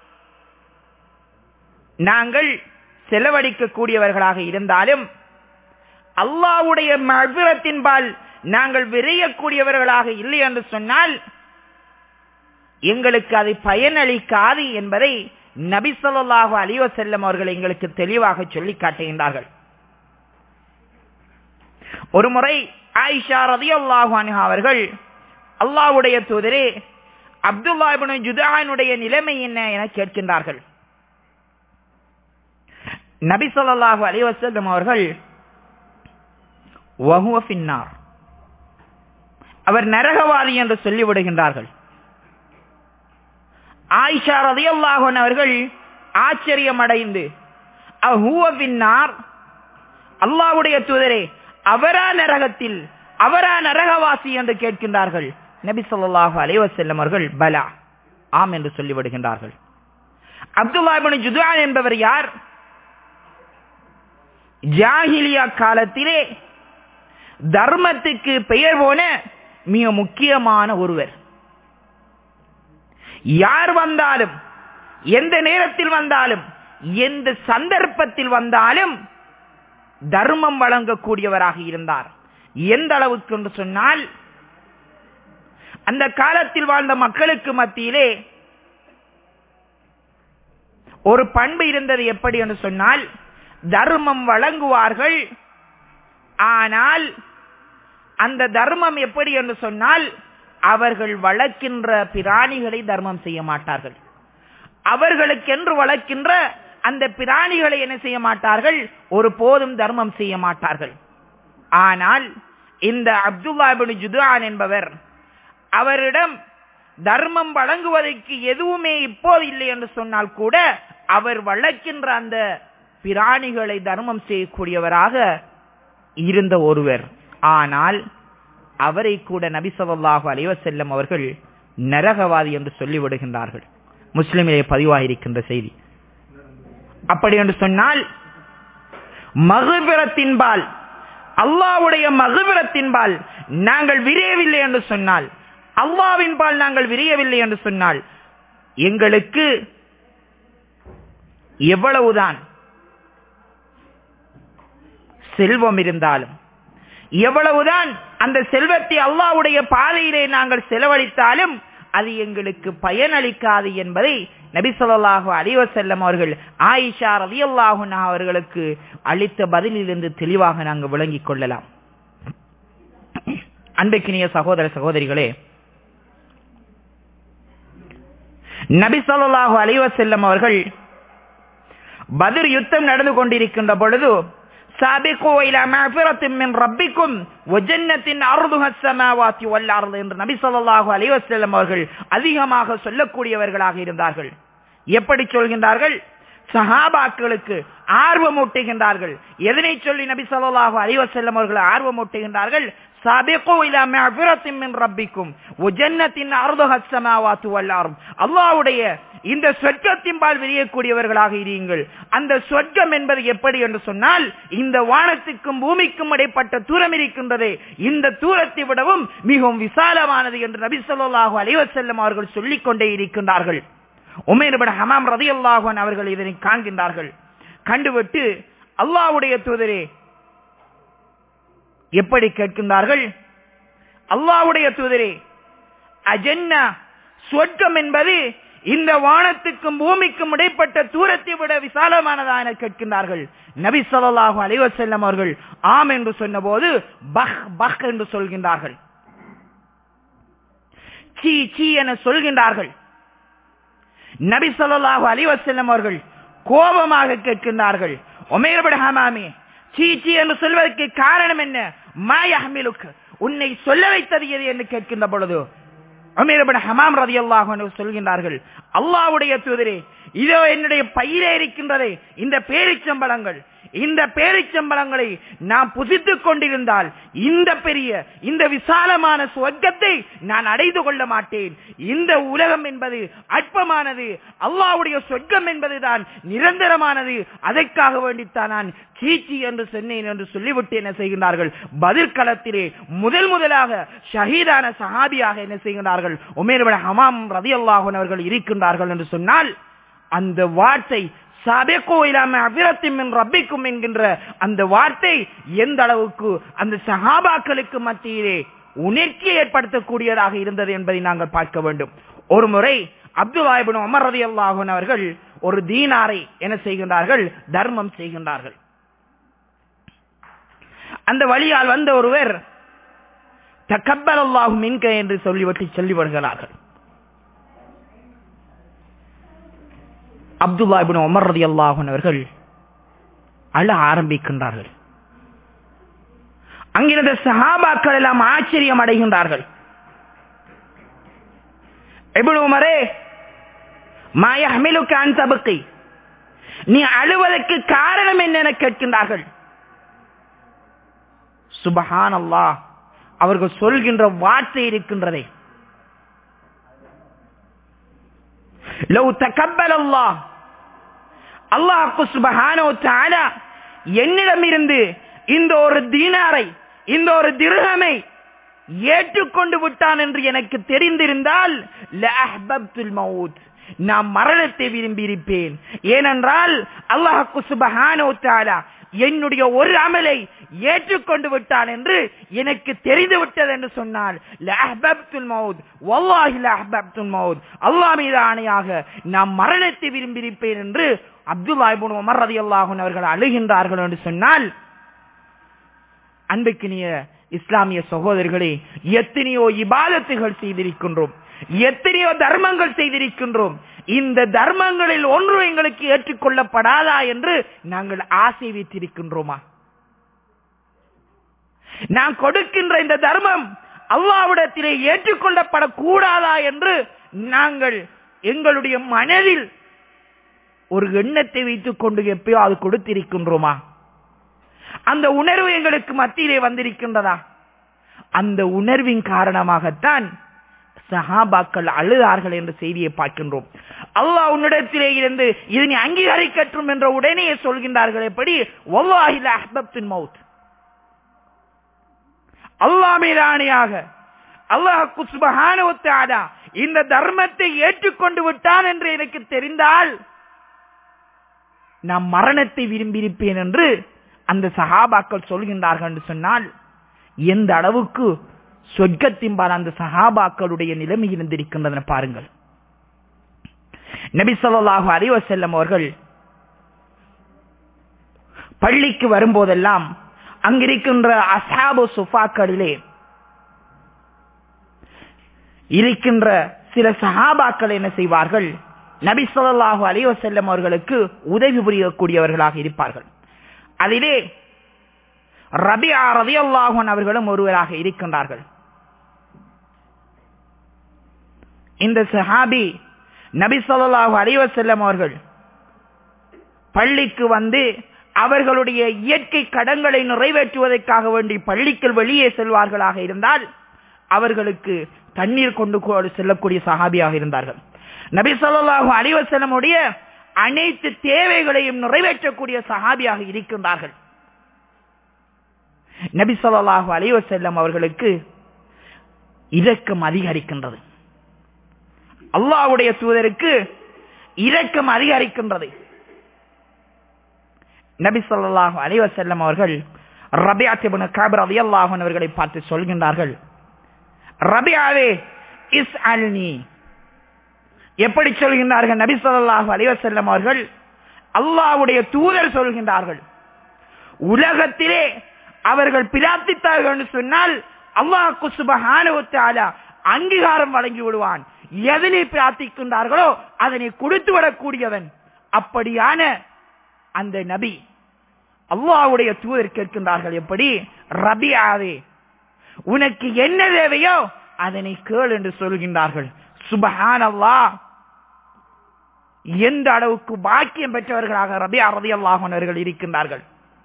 Speaker 1: நாங்கள் செலவழிக்கக்கூடியவர்களாக இருந்தாலும் அல்லாவுடைய மபிரத்தின்பால் நாங்கள் விரையக்கூடியவர்களாக இல்லை என்று சொன்னால் எங்களுக்கு அது பயனளிக்காது என்பதை நபி சொல்லாஹு அலிவ செல்லம் அவர்கள் எங்களுக்கு தெளிவாக சொல்லி காட்டுகின்றார்கள் ஒரு முறை ஆயிஷா ரதி அல்லாஹு அவர்கள் அல்லாவுடைய தூதரே அப்துல்லாபின் ஜுதானுடைய நிலைமை என்ன என கேட்கின்றார்கள் நபி சொல்லாஹு அலிவசல்லம் அவர்கள் பின்னார் அவர் நரகவாதி என்று சொல்லிவிடுகின்றார்கள் ஆயிஷா ரதியல்லாஹன் அவர்கள் ஆச்சரியம் அடைந்து பின்னார் அல்லாவுடைய தூதரே அவரா நரகத்தில் அவரா நரகவாசி என்று கேட்கின்றார்கள் நபி சொல்லாஹு அலைவசல்லம் அவர்கள் பலா ஆம் என்று சொல்லிவிடுகின்றார்கள் அப்துல்லாபின் ஜுதான் என்பவர் யார் ஜாகிலியா காலத்திலே தர்மத்துக்கு பெயர் போன மிக முக்கியமான ஒருவர் யார் வந்தாலும் எந்த நேரத்தில் வந்தாலும் எந்த சந்தர்ப்பத்தில் வந்தாலும் தர்மம் வழங்கக்கூடியவராக இருந்தார் எந்த அளவுக்கு என்று சொன்னால் அந்த காலத்தில் வாழ்ந்த மக்களுக்கு மத்தியிலே ஒரு பண்பு இருந்தது எப்படி என்று சொன்னால் தர்மம் வழங்குவார்கள் ஆனால் அந்த தர்மம் எப்படி என்று சொன்னால் அவர்கள் வளர்க்கின்ற பிராணிகளை தர்மம் செய்ய மாட்டார்கள் அவர்களுக்கென்று வளர்க்கின்ற அந்த பிராணிகளை என்ன செய்ய மாட்டார்கள் ஒரு போதும் தர்மம் செய்ய மாட்டார்கள் ஆனால் இந்த அப்துல்லா இப்னு ஜுதான் என்பவர் அவரிடம் தர்மம் வழங்குவதற்கு எதுவுமே இப்போது இல்லை என்று சொன்னால் கூட அவர் வளர்க்கின்ற அந்த பிராணிகளை தர்மம் செய்யக்கூடியவராக இருந்த ஒருவர் ஆனால் அவரை கூட நபி ஸல்லல்லாஹு அலைஹி வஸல்லம் அவர்கள் நரகவாதி என்று சொல்லிவிடுகின்றார்கள் முஸ்லிமிலே பதிவாகியிருக்கின்ற செய்தி அப்படி என்று சொன்னால் மகுபிரத்தின்பால் அல்லாவுடைய மகுபிரத்தின்பால் நாங்கள் விரையவில்லை என்று சொன்னால் அல்லாவின் பால் நாங்கள் விரையவில்லை என்று சொன்னால் எங்களுக்கு எவ்வளவுதான் செல்வம் இருந்தாலும் எவ்வளவுதான் அந்த செல்வத்தை அல்லாவுடைய பாதையிலே நாங்கள் செலவழித்தாலும் அது எங்களுக்கு பயனளிக்காது என்பதை நபி சொல்லாஹு அலிவசல்லம் அவர்கள் ஆயிஷா ரவி அல்லாஹுனா அவர்களுக்கு அளித்த பதிலிலிருந்து தெளிவாக நாங்கள் விளங்கிக் கொள்ளலாம் அன்பைக்கினிய சகோதர சகோதரிகளே நபி சொல்லாஹு அலிவசல்லம் அவர்கள் பதிர் யுத்தம் நடந்து கொண்டிருக்கின்ற பொழுது சாபிகோ இலா மஃபிரத்தின் மின் ரப்பிக்கும் வஜன்னத்தின் அர்துஹ ஸமாவாத்தி வல் அர்து என்று நபி ஸல்லல்லாஹு அலைஹி வஸல்லம் அவர்கள் அதிகமாக சொல்லக்கூடியவர்களாக இருந்தார்கள் எப்படி சொல்கின்றார்கள் சஹாபாக்களுக்கு ஆர்வமூட்டுகின்றார்கள் எதனை சொல்லி நபி ஸல்லல்லாஹு அலைஹி வஸல்லம் அவர்கள் ஆர்வமூட்டுகின்றார்கள் சாபிகோ இலா மஃபிரத்தின் மின் ரப்பிக்கும் வஜன்னத்தின் அர்துஹ ஸமாவாத்தி வல் அர்து அல்லாஹ்வுடைய இந்த சொர்க்கத்தின்பால் விரியக்கூடியவர்களாக இருங்கள் அந்த சொர்க்கம் என்பது எப்படி என்று சொன்னால் இந்த வானத்துக்கும் பூமிக்கும் இடைப்பட்ட தூரம் இருக்கின்றதே இந்த தூரத்தை விடவும் மிகவும் விசாலமானது என்று நபி சொல்லாஹு அலைவசல்லம் அவர்கள் சொல்லிக் கொண்டே இருக்கின்றார்கள் உமேர்பட ஹமாம் ரதி அல்லாஹன் அவர்கள் இதனை காண்கின்றார்கள் கண்டுவிட்டு அல்லாவுடைய தூதரே எப்படி கேட்கின்றார்கள் அல்லாவுடைய தூதரே அஜன்னா சொர்க்கம் என்பது இந்த வானத்துக்கும் பூமிக்கும் இடைப்பட்ட தூரத்தை விட விசாலமானதா என கேட்கின்றார்கள் நபி சொல்லாஹு அலைவசல்லம் அவர்கள் ஆம் என்று சொன்னபோது பஹ் பஹ் என்று சொல்கின்றார்கள் சீ சீ என சொல்கின்றார்கள் நபி சொல்லாஹு அலிவசல்லம் அவர்கள் கோபமாக கேட்கின்றார்கள் ஒமேர்பட ஹமாமே சீ சீ என்று சொல்வதற்கு காரணம் என்ன மாயஹமிலுக்கு உன்னை சொல்ல வைத்தது எது என்று கேட்கின்ற பொழுது அமீரபன் ஹமாம் ரதி அல்லாஹ் சொல்கின்றார்கள் அல்லாவுடைய தூதரே இதோ என்னுடைய பயிரே இருக்கின்றதே இந்த பேரிச்சம்பளங்கள் இந்த பேரிச்சம்பளங்களை நான் புசித்துக் கொண்டிருந்தால் இந்த பெரிய இந்த விசாலமான சொர்க்கத்தை நான் அடைந்து கொள்ள மாட்டேன் இந்த உலகம் என்பது அற்பமானது அல்லாவுடைய சொர்க்கம் என்பதுதான் நிரந்தரமானது அதற்காக வேண்டித்தான் நான் சீச்சி என்று சொன்னேன் என்று சொல்லிவிட்டு என்ன செய்கின்றார்கள் பதிர்களத்திலே முதல் முதலாக ஷஹீதான சஹாபியாக என்ன செய்கின்றார்கள் உமேர் ஹமாம் ரதி அல்லாஹன் அவர்கள் இருக்கின்றார்கள் என்று சொன்னால் அந்த வார்த்தை சபேக்கோ இல்லாம அபிரத்தின் ரப்பிக்கும் என்கின்ற அந்த வார்த்தை எந்த அளவுக்கு அந்த சஹாபாக்களுக்கு மத்தியிலே உணர்ச்சியை ஏற்படுத்தக்கூடியதாக இருந்தது என்பதை நாங்கள் பார்க்க வேண்டும் ஒரு முறை அப்துல்லாஹிபின் அமர் ரதி அல்லாஹன் அவர்கள் ஒரு தீனாரை என்ன செய்கின்றார்கள் தர்மம் செய்கின்றார்கள் அந்த வழியால் வந்த ஒருவர் தக்கப்பல் அல்லாஹு மின்க என்று சொல்லிவிட்டு சொல்லி வருகிறார்கள் அப்துல்லா இபின் உமர் ரதி அல்லாஹன் அவர்கள் அழ ஆரம்பிக்கின்றார்கள் அங்கிருந்த சஹாபாக்கள் எல்லாம் ஆச்சரியம் அடைகின்றார்கள் எபின் உமரே மாயமிலுக்கு அன் தபுக்கை நீ அழுவதற்கு காரணம் என்ன என கேட்கின்றார்கள் சுபஹான் அல்லாஹ் அவர்கள் சொல்கின்ற வார்த்தை இருக்கின்றதே லவ் தகப்பல் அல்லாஹ் அல்லாஹு சுபஹானோ தாலா என்னிடமிருந்து இந்த ஒரு தீனாரை இந்த ஒரு திருகமை ஏற்றுக்கொண்டு விட்டான் என்று எனக்கு தெரிந்திருந்தால் மவுத் நான் மரணத்தை விரும்பி இருப்பேன் ஏனென்றால் அல்லாஹு சுபஹானோ தாலா என்னுடைய ஒரு அமலை ஏற்றுக்கொண்டு விட்டான் என்று எனக்கு தெரிந்து விட்டது என்று சொன்னால் அல்லாஹ் மீது ஆணையாக நாம் மரணத்தை விரும்பியிருப்பேன் என்று அப்துல்லாஹிபுன் உமர் ரதி அல்லாஹன் அவர்கள் அழுகின்றார்கள் என்று சொன்னால் அன்புக்கினிய இஸ்லாமிய சகோதரர்களே எத்தனையோ இபாதத்துகள் செய்திருக்கின்றோம் எத்தனையோ தர்மங்கள் செய்திருக்கின்றோம் இந்த தர்மங்களில் ஒன்று எங்களுக்கு ஏற்றுக்கொள்ளப்படாதா என்று நாங்கள் ஆசை வைத்திருக்கின்றோமா நான் கொடுக்கின்ற இந்த தர்மம் அல்லாவிடத்திலே ஏற்றுக்கொள்ளப்படக்கூடாதா என்று நாங்கள் எங்களுடைய மனதில் ஒரு எண்ணத்தை வைத்துக் கொண்டு எப்பயோ அது கொடுத்திருக்கின்றோமா அந்த உணர்வு எங்களுக்கு மத்தியிலே வந்திருக்கின்றதா அந்த உணர்வின் காரணமாகத்தான் சஹாபாக்கள் அழுதார்கள் என்ற செய்தியை பார்க்கின்றோம் அல்லாஹ் உன்னிடத்திலே இருந்து இதனை அங்கீகரிக்கட்டும் என்ற உடனே சொல்கின்றார்கள் எப்படி ஒல்லாஹில அஹ்பப்தின் மவுத் அல்லாஹ் மீதானியாக அல்லாஹ் குஸ்பஹானுவத்தாடா இந்த தர்மத்தை ஏற்றுக்கொண்டு விட்டான் என்று எனக்கு தெரிந்தால் நான் மரணத்தை விரும்பியிருப்பேன் என்று அந்த சஹாபாக்கள் சொல்கின்றார்கள் என்று சொன்னால் எந்த அளவுக்கு சொர்க்கத்தின்பால் அந்த சஹாபாக்களுடைய நிலைமை இருந்திருக்கின்றன பாருங்கள் நபி சொல்லாஹு அறிவ செல்லம் அவர்கள் பள்ளிக்கு வரும்போதெல்லாம் அங்கிருக்கின்ற அசாபு சுஃபாக்களிலே இருக்கின்ற சில சஹாபாக்கள் என்ன செய்வார்கள் நபி சொல்லாஹு அலைவ செல்லம் அவர்களுக்கு உதவி புரியக்கூடியவர்களாக இருப்பார்கள் அதிலே ரபியா ரதி அல்லாஹன் அவர்களும் ஒருவராக இருக்கின்றார்கள் இந்த சஹாபி நபி சொல்லாஹு அலைவ செல்லம் அவர்கள் பள்ளிக்கு வந்து அவர்களுடைய இயற்கை கடன்களை நிறைவேற்றுவதற்காக வேண்டி பள்ளிக்குள் வெளியே செல்வார்களாக இருந்தால் அவர்களுக்கு தண்ணீர் கொண்டு செல்லக்கூடிய சஹாபியாக இருந்தார்கள் நபி சொல்லாஹு அலிவசனமுடைய அனைத்து தேவைகளையும் நிறைவேற்றக்கூடிய சஹாபியாக இருக்கின்றார்கள் நபி சொல்லாஹு அலிவசல்லம் அவர்களுக்கு இரக்கம் அதிகரிக்கின்றது அல்லாவுடைய தூதருக்கு இரக்கம் அதிகரிக்கின்றது நபி சொல்லாஹு அலிவசல்லம் அவர்கள் ரபியாத்திபுன காபர் அலி அல்லாஹன் அவர்களை பார்த்து சொல்கின்றார்கள் ரபியாவே இஸ் அல்னி எப்படி சொல்கின்றார்கள் நபி சொல்லாஹு அலிவசல்லம் அவர்கள் அல்லாவுடைய தூதர் சொல்கின்றார்கள் உலகத்திலே அவர்கள் பிரார்த்தித்தார்கள் என்று சொன்னால் அல்லாஹ் குசுபஹான அங்கீகாரம் வழங்கி விடுவான் எதனை பிரார்த்திக்கின்றார்களோ அதனை கொடுத்து விடக்கூடியவன் அப்படியான அந்த நபி அல்லாவுடைய தூதர் கேட்கின்றார்கள் எப்படி ரபியாவே உனக்கு என்ன தேவையோ அதனை கேள் என்று சொல்கின்றார்கள் சுபஹான் அல்லா எந்த அளவுக்கு பாக்கியம் பெற்றவர்களாக ரபி அரதி அல்லாஹர்கள் இருக்கின்றார்கள்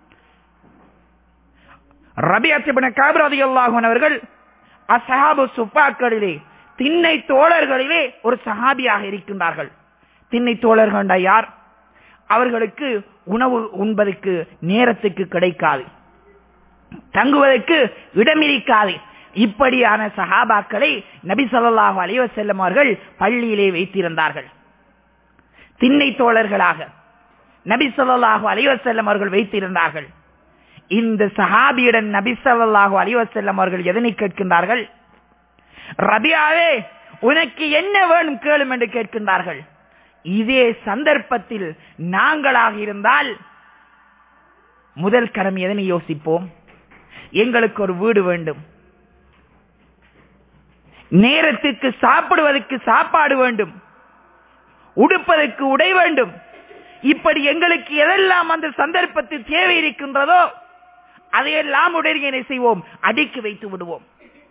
Speaker 1: ரபி அத்திபன காபர் ரதி அல்லாஹன் அவர்கள் அசஹாபு சுப்பாக்களிலே திண்ணை தோழர்களிலே ஒரு சஹாபியாக இருக்கின்றார்கள் திண்ணை தோழர்கள் யார் அவர்களுக்கு உணவு உண்பதற்கு நேரத்துக்கு கிடைக்காது தங்குவதற்கு இடம் இருக்காது இப்படியான சஹாபாக்களை நபி சொல்லாஹு அலைவ செல்லம் அவர்கள் பள்ளியிலே வைத்திருந்தார்கள் திண்ணை தோழர்களாக நபி சொல்லாஹு அலைவ செல்லம் அவர்கள் வைத்திருந்தார்கள் இந்த சஹாபியுடன் நபி சொல்லாஹு அலைவ செல்லம் அவர்கள் எதனை கேட்கின்றார்கள் ரபியாவே உனக்கு என்ன வேணும் கேளும் என்று கேட்கின்றார்கள் இதே சந்தர்ப்பத்தில் நாங்களாக இருந்தால் முதல் கடமை எதனை யோசிப்போம் எங்களுக்கு ஒரு வீடு வேண்டும் நேரத்துக்கு சாப்பிடுவதற்கு சாப்பாடு வேண்டும் உடுப்பதற்கு உடை வேண்டும் இப்படி எங்களுக்கு எதெல்லாம் அந்த சந்தர்ப்பத்தில் தேவை இருக்கின்றதோ அதையெல்லாம் உடனே செய்வோம் அடுக்கி வைத்து விடுவோம்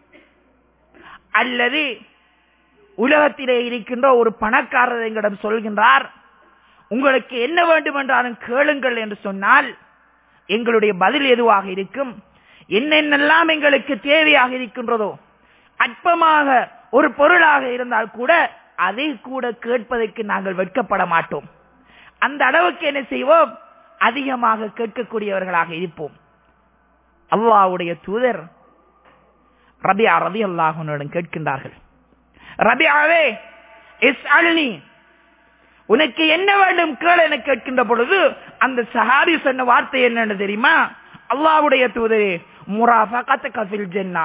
Speaker 1: அல்லது உலகத்திலே இருக்கின்ற ஒரு பணக்காரர் எங்களிடம் சொல்கின்றார் உங்களுக்கு என்ன வேண்டும் என்றாலும் கேளுங்கள் என்று சொன்னால் எங்களுடைய பதில் எதுவாக இருக்கும் என்னென்னலாம் எங்களுக்கு தேவையாக இருக்கின்றதோ அற்பமாக ஒரு பொருளாக இருந்தால் கூட அதை கூட கேட்பதற்கு நாங்கள் வெட்கப்பட மாட்டோம் அந்த அளவுக்கு என்ன செய்வோம் அதிகமாக கேட்கக்கூடியவர்களாக இருப்போம் அல்லாவுடைய தூதர் ரபியா ரவி அல்லாஹனுடன் கேட்கின்றார்கள் ரபியாவே எஸ் அல்னி உனக்கு என்ன வேண்டும் கேள் என கேட்கின்ற பொழுது அந்த சஹாபி சொன்ன வார்த்தை என்னன்னு தெரியுமா அல்லாவுடைய தூதரே முராஃபகத் கஃபில் ஜென்னா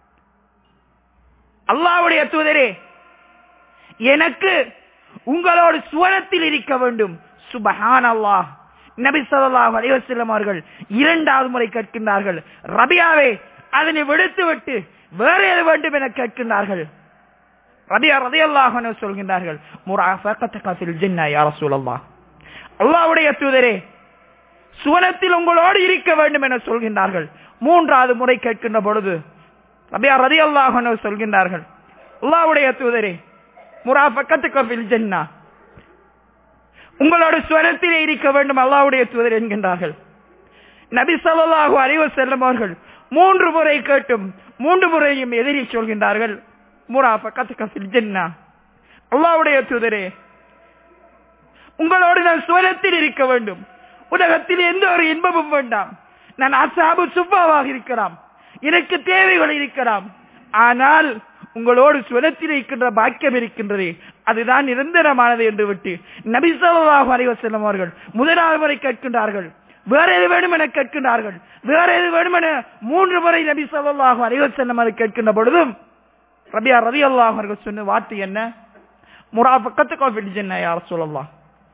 Speaker 1: அல்லாவுடைய தூதரே எனக்கு உங்களோடு சுவனத்தில் இருக்க வேண்டும் சுபஹான் அல்லாஹ் நபி சொல்லாஹ் அலைவசல்லம் அவர்கள் இரண்டாவது முறை கேட்கின்றார்கள் ரபியாவே அதனை விடுத்து விட்டு வேற எது வேண்டும் என கேட்கின்றார்கள் ரபியா ரதியல்லாஹு சொல்கின்றார்கள் முராஃபகத்தக ஃபில் ஜின்னா யா ரசூலல்லாஹ் அல்லாஹ்வுடைய தூதரே சுவனத்தில் உங்களோடு இருக்க வேண்டும் என சொல்கின்றார்கள் மூன்றாவது முறை கேட்கின்ற பொழுது ரபியா ரதியல்லாஹு சொல்கின்றார்கள் அல்லாஹ்வுடைய தூதரே முராஃபகத்தக ஃபில் ஜின்னா உங்களோட சுவனத்திலே இருக்க வேண்டும் அல்லாஹ்வுடைய தூதர் என்கின்றார்கள் நபி ஸல்லல்லாஹு அலைஹி வஸல்லம் அவர்கள் மூன்று முறை கேட்டும் மூன்று முறையும் எதிரி சொல்கின்றார்கள் முராஃபகத்துக ஃபில் ஜன்னah அல்லாஹ்வுடைய தூதரே உங்களோடு நான் சுவனத்தில் இருக்க வேண்டும் உலகத்தில் எந்த ஒரு இன்பமும் வேண்டாம் நான் அசாபு சுப்பாவாக இருக்கலாம் எனக்கு தேவைகள் இருக்கலாம் ஆனால் உங்களோடு சுவனத்தில் இருக்கின்ற பாக்கியம் இருக்கின்றது அதுதான் நிரந்தரமானது என்று விட்டு நபி ஸல்லல்லாஹு அலைஹி வஸல்லம் அவர்கள் முதலாவது முறை கேட்கின்றார்கள் வேற எது வேணும் என கேட்கின்றார்கள் வேற எது வேணும் என மூன்று முறை நபி ஸல்லல்லாஹு அலைஹி வஸல்லம் அவர்கள் கேட்கின்ற பொழுதும் ரபியா ரலியல்லாஹு அவர்கள் சொன்ன வார்த்தை என்ன முராஃபகத்துக்கு ஃபில் ஜன்னah யா ரசூலல்லாஹ்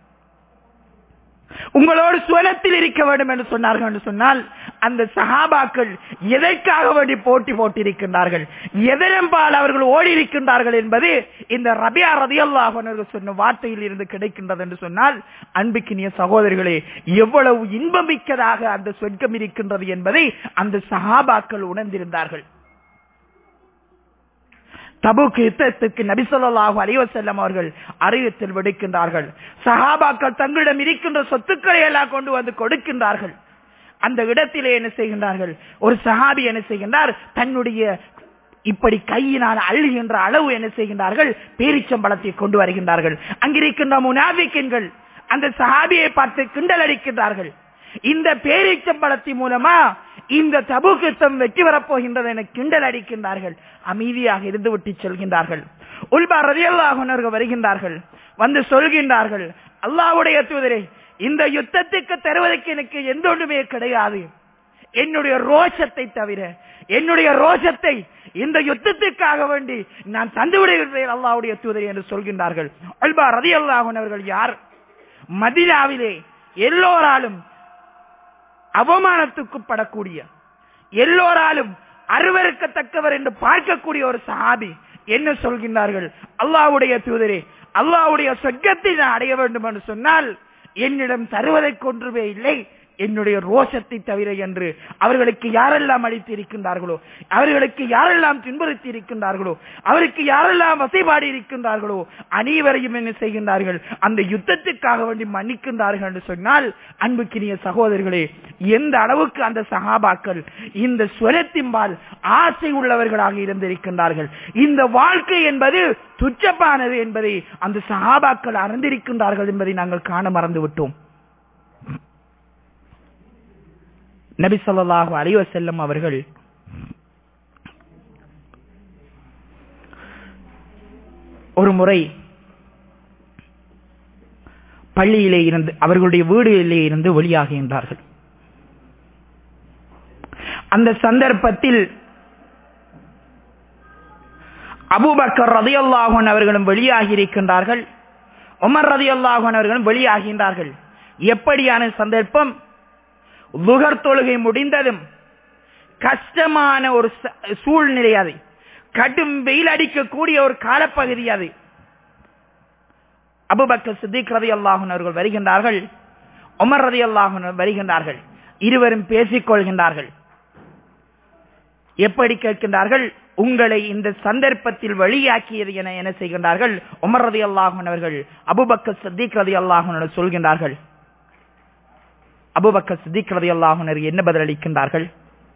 Speaker 1: உங்களோடு சுவனத்தில் இருக்க வேண்டும் என்று சொன்னார்கள் என்று சொன்னால் அந்த சஹாபாக்கள் எதற்காக வேண்டி போட்டி போட்டிருக்கின்றார்கள் எதனம்பால் அவர்கள் ஓடி இருக்கின்றார்கள் என்பது இந்த ரபியா ரதியல்லாஹ் அவர்கள் சொன்ன வார்த்தையில் இருந்து கிடைக்கின்றது என்று சொன்னால் அன்புக்கினிய சகோதரிகளே எவ்வளவு இன்பமிக்கதாக அந்த சொர்க்கம் இருக்கின்றது என்பதை அந்த சஹாபாக்கள் உணர்ந்திருந்தார்கள் தபுக்கு யுத்தத்துக்கு நபிசல்லாஹு அலைவசல்லம் அவர்கள் அறிவித்தல் விடுக்கின்றார்கள் சஹாபாக்கள் தங்களிடம் இருக்கின்ற சொத்துக்களை எல்லாம் கொண்டு வந்து கொடுக்கின்றார்கள் அந்த இடத்திலே என்ன செய்கின்றார்கள் ஒரு சஹாபி என்ன செய்கின்றார் தன்னுடைய இப்படி கையினால் அழுகின்ற அளவு என்ன செய்கின்றார்கள் பேரிச்சம்பளத்தை கொண்டு வருகின்றார்கள் அங்கிருக்கின்ற முனாபிக்கின்கள் அந்த சஹாபியை பார்த்து கிண்டல் அடிக்கின்றார்கள் இந்த பேரிச்சம்பளத்தின் மூலமா இந்த தபுகித்தம் வெற்றி வரப்போகின்றது என கிண்டல் அடிக்கின்றார்கள் அமைதியாக இருந்து விட்டு செல்கின்றார்கள் உல்பா ரதியல்லாஹர்கள் வருகின்றார்கள் வந்து சொல்கின்றார்கள் அல்லாவுடைய தூதரே இந்த யுத்தத்துக்கு தருவதற்கு எனக்கு எந்த ஒன்றுமே கிடையாது என்னுடைய ரோஷத்தை தவிர என்னுடைய ரோஷத்தை இந்த யுத்தத்திற்காக வேண்டி நான் தந்து விடுகிறேன் அல்லாவுடைய தூதரை என்று சொல்கின்றார்கள் அல்பா ரதி அவர்கள் யார் மதினாவிலே எல்லோராலும் அவமானத்துக்கு படக்கூடிய எல்லோராலும் அருவருக்கத்தக்கவர் என்று பார்க்கக்கூடிய ஒரு சஹாபி என்ன சொல்கின்றார்கள் அல்லாவுடைய தூதரே அல்லாவுடைய சொர்க்கத்தை நான் அடைய வேண்டும் என்று சொன்னால் என்னிடம் தருவதை கொன்றுமே இல்லை என்னுடைய ரோஷத்தை தவிர என்று அவர்களுக்கு யாரெல்லாம் அளித்து இருக்கின்றார்களோ அவர்களுக்கு யாரெல்லாம் துன்புறுத்தி இருக்கின்றார்களோ அவருக்கு யாரெல்லாம் வசைபாடி இருக்கின்றார்களோ அனைவரையும் என்ன செய்கின்றார்கள் அந்த யுத்தத்துக்காக வேண்டி மன்னிக்கின்றார்கள் என்று சொன்னால் அன்புக்கினிய சகோதரர்களே எந்த அளவுக்கு அந்த சகாபாக்கள் இந்த ஸ்வரத்தின்பால் ஆசை உள்ளவர்களாக இருந்திருக்கின்றார்கள் இந்த வாழ்க்கை என்பது துச்சப்பானது என்பதை அந்த சகாபாக்கள் அறிந்திருக்கின்றார்கள் என்பதை நாங்கள் காண மறந்து விட்டோம் நபி சொல்லாஹு அலைவ செல்லம் அவர்கள் ஒரு முறை பள்ளியிலே இருந்து அவர்களுடைய வீடுகளிலே இருந்து வெளியாகின்றார்கள் அந்த சந்தர்ப்பத்தில் அபூபக்கர் ரதியல்லாஹன் அவர்களும் வெளியாகி இருக்கின்றார்கள் உமர் ரதியல்லாஹன் அவர்களும் வெளியாகின்றார்கள் எப்படியான சந்தர்ப்பம் லுகர் தொழுகை முடிந்ததும் கஷ்டமான ஒரு சூழ்நிலை அது கடும் வெயில் அடிக்கக்கூடிய ஒரு காலப்பகுதி அது அபுபக்கர் சித்திக் ரதி அல்லாஹன் அவர்கள் வருகின்றார்கள் உமர் ரதி அல்லாஹன் வருகின்றார்கள் இருவரும் பேசிக் கொள்கின்றார்கள் எப்படி கேட்கின்றார்கள் உங்களை இந்த சந்தர்ப்பத்தில் வெளியாக்கியது என என்ன செய்கின்றார்கள் உமர் ரதி அல்லாஹன் அவர்கள் அபுபக்கர் சித்திக் ரதி அல்லாஹன் சொல்கின்றார்கள் அபுபக்கர் சித்திக் ரதி அல்லாஹனர் என்ன பதிலளிக்கின்றார்கள்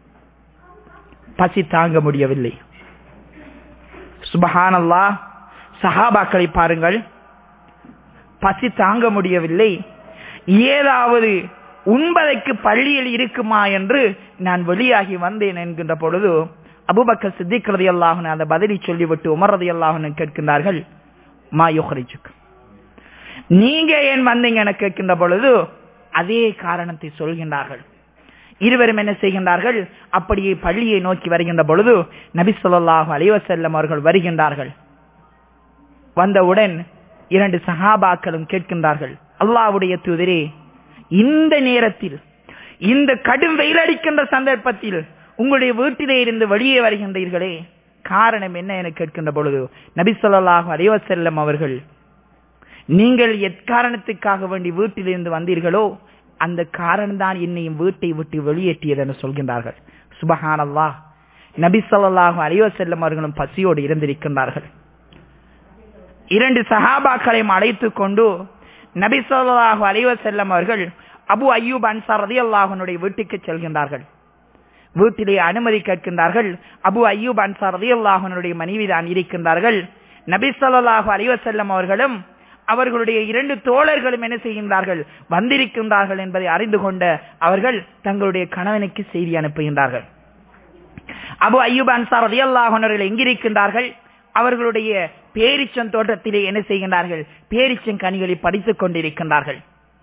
Speaker 1: பசி தாங்க முடியவில்லை சுபஹானல்லா சஹாபாக்களை பாருங்கள் பசி தாங்க முடியவில்லை ஏதாவது உண்பதற்கு பள்ளியில் இருக்குமா என்று நான் வெளியாகி வந்தேன் என்கின்ற பொழுது அபுபக்கர் சித்திக் ரதி அல்லாஹன் அந்த பதிலை சொல்லிவிட்டு உமர் ரதி அல்லாஹன் கேட்கின்றார்கள் மா யோகரிச்சுக்கு நீங்க ஏன் வந்தீங்க என கேட்கின்ற பொழுது அதே காரணத்தை சொல்கின்றார்கள் இருவரும் என்ன செய்கின்றார்கள் அப்படியே பள்ளியை நோக்கி வருகின்ற பொழுது நபி சொல்லாஹு அலைவசல்லம் அவர்கள் வருகின்றார்கள் வந்தவுடன் இரண்டு சகாபாக்களும் கேட்கின்றார்கள் அல்லாவுடைய தூதரே இந்த நேரத்தில் இந்த கடும் வெயில் அடிக்கின்ற சந்தர்ப்பத்தில் உங்களுடைய வீட்டிலே இருந்து வெளியே வருகின்றீர்களே காரணம் என்ன என கேட்கின்ற பொழுது நபி சொல்லாஹு அலைவசல்லம் அவர்கள் நீங்கள் எக்காரணத்துக்காக வேண்டி வீட்டிலிருந்து வந்தீர்களோ அந்த காரணம் தான் என்னையும் வீட்டை விட்டு வெளியேற்றியது என்று சொல்கின்றார்கள் சுபஹானல்லா நபி சொல்லாஹு அலைவசல்லம் அவர்களும் பசியோடு இருந்திருக்கின்றார்கள் இரண்டு சஹாபாக்களையும் அழைத்துக் கொண்டு நபி சொல்லாஹு அலைவசல்லம் அவர்கள் அபு அய்யூப் அன்சார் ரதி அல்லாஹனுடைய வீட்டுக்கு செல்கின்றார்கள் வீட்டிலே அனுமதி கேட்கின்றார்கள் அபு அய்யூப் அன்சார் ரதி அல்லாஹனுடைய மனைவி தான் இருக்கின்றார்கள் நபி சொல்லாஹு அலைவசல்லம் அவர்களும் அவர்களுடைய இரண்டு தோழர்களும் என்ன செய்கின்றார்கள் வந்திருக்கின்றார்கள் என்பதை அறிந்து கொண்ட அவர்கள் தங்களுடைய கணவனுக்கு செய்தி அனுப்புகின்றார்கள் அபு அய்யூப் அன்சார் ரதி அல்லாஹர்கள் எங்கிருக்கின்றார்கள் அவர்களுடைய பேரிச்சம் தோட்டத்திலே என்ன செய்கின்றார்கள் பேரிச்சம் கனிகளை படித்துக் கொண்டிருக்கின்றார்கள்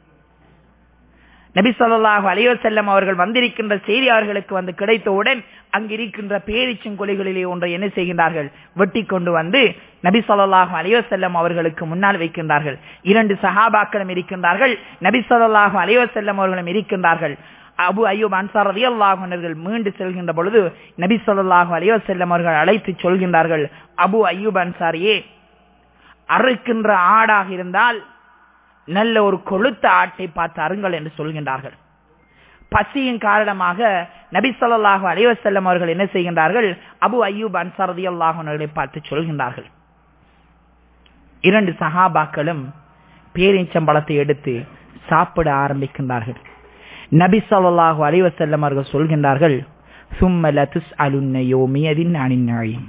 Speaker 1: நபி சொல்லாஹு அலைவசல்லம் அவர்கள் வந்திருக்கின்ற செய்தி அவர்களுக்கு வந்து கிடைத்தவுடன் அங்கிருக்கின்ற பேரிச்சும் கொலைகளிலே ஒன்றை என்ன செய்கின்றார்கள் வெட்டி கொண்டு வந்து நபி சொல்லாஹு அலைவசல்லம் அவர்களுக்கு முன்னால் வைக்கின்றார்கள் இரண்டு சஹாபாக்களும் இருக்கின்றார்கள் நபி சொல்லாஹு அலைவசல்லம் அவர்களும் இருக்கின்றார்கள் அபு ஐயூப் அன்சார் ரதி அல்லாஹர்கள் மீண்டு செல்கின்ற பொழுது நபி சொல்லாஹு அலைவசல்லம் அவர்கள் அழைத்து சொல்கின்றார்கள் அபு ஐயூப் அன்சாரியே அறுக்கின்ற ஆடாக இருந்தால் நல்ல ஒரு கொளுத்த ஆட்டை பார்த்து அருங்கள் என்று சொல்கின்றார்கள் பசியின் காரணமாக நபி சொல்லாஹு அலைவசல்லம் அவர்கள் என்ன செய்கின்றார்கள் அபு அய்யூப் அன்சாரதி அல்லாஹர்களை பார்த்து சொல்கின்றார்கள் இரண்டு சஹாபாக்களும் பேரிச்சம்பளத்தை எடுத்து சாப்பிட ஆரம்பிக்கின்றார்கள் நபி சொல்லாஹு அலைவசல்லம் அவர்கள் சொல்கின்றார்கள் சும்மல துஸ் அலுன்னையோ மியதின் அணிநாயும்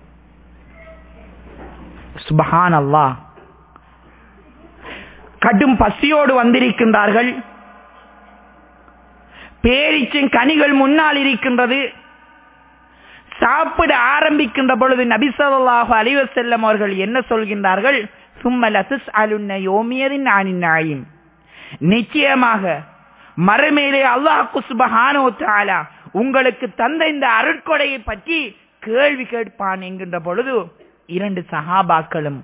Speaker 1: சுபஹான் அல்லாஹ் கடும் பசியோடு வந்திருக்கின்றார்கள் பேரிச்சின் கனிகள் முன்னால் இருக்கின்றது சாப்பிட ஆரம்பிக்கின்ற பொழுது நபிசல்லாஹு அலிவ செல்லம் அவர்கள் என்ன சொல்கின்றார்கள் சும்மலசிஸ் அலுன்ன யோமியரின் ஆனின் நிச்சயமாக மறுமையிலே அல்லாஹ் குஸ்பஹானோ தாலா உங்களுக்கு தந்த இந்த அருட்கொடையை பற்றி கேள்வி கேட்பான் என்கின்ற பொழுது இரண்டு சஹாபாக்களும்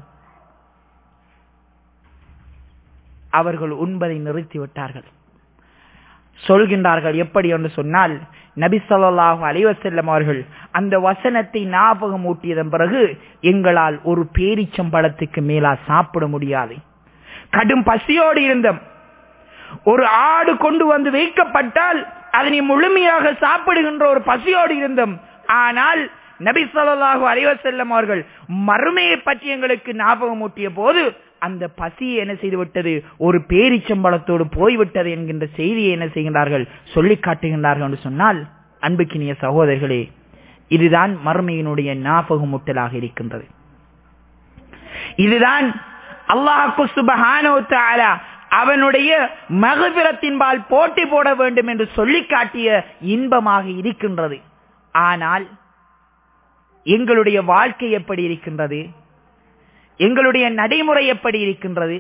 Speaker 1: அவர்கள் உண்பதை நிறுத்திவிட்டார்கள் சொல்கின்றார்கள் எப்படி என்று சொன்னால் நபி சொல்லாஹு அலைவசல்லம் அவர்கள் அந்த வசனத்தை ஞாபகம் ஊட்டியதன் பிறகு எங்களால் ஒரு பேரிச்சம்பழத்துக்கு மேலா சாப்பிட முடியாது கடும் பசியோடு இருந்தோம் ஒரு ஆடு கொண்டு வந்து வைக்கப்பட்டால் அதனை முழுமையாக சாப்பிடுகின்ற ஒரு பசியோடு இருந்தோம் ஆனால் நபி சொல்லாஹு அலைவசல்லம் அவர்கள் மறுமையை பற்றி எங்களுக்கு ஞாபகம் ஊட்டிய போது அந்த பசியை என்ன செய்து விட்டது ஒரு பேரிச்சம்பளத்தோடு போய்விட்டது என்கின்ற செய்தியை என்ன செய்கின்றார்கள் சொல்லி காட்டுகின்றார்கள் என்று சொன்னால் அன்புக்கினிய சகோதரர்களே இதுதான் மறுமையினுடைய ஞாபகமூட்டலாக இருக்கின்றது இதுதான் அல்லாஹு சுபஹானோ தாலா அவனுடைய மகபிரத்தின்பால் போட்டி போட வேண்டும் என்று சொல்லி காட்டிய இன்பமாக இருக்கின்றது ஆனால் எங்களுடைய வாழ்க்கை எப்படி இருக்கின்றது எங்களுடைய நடைமுறை எப்படி இருக்கின்றது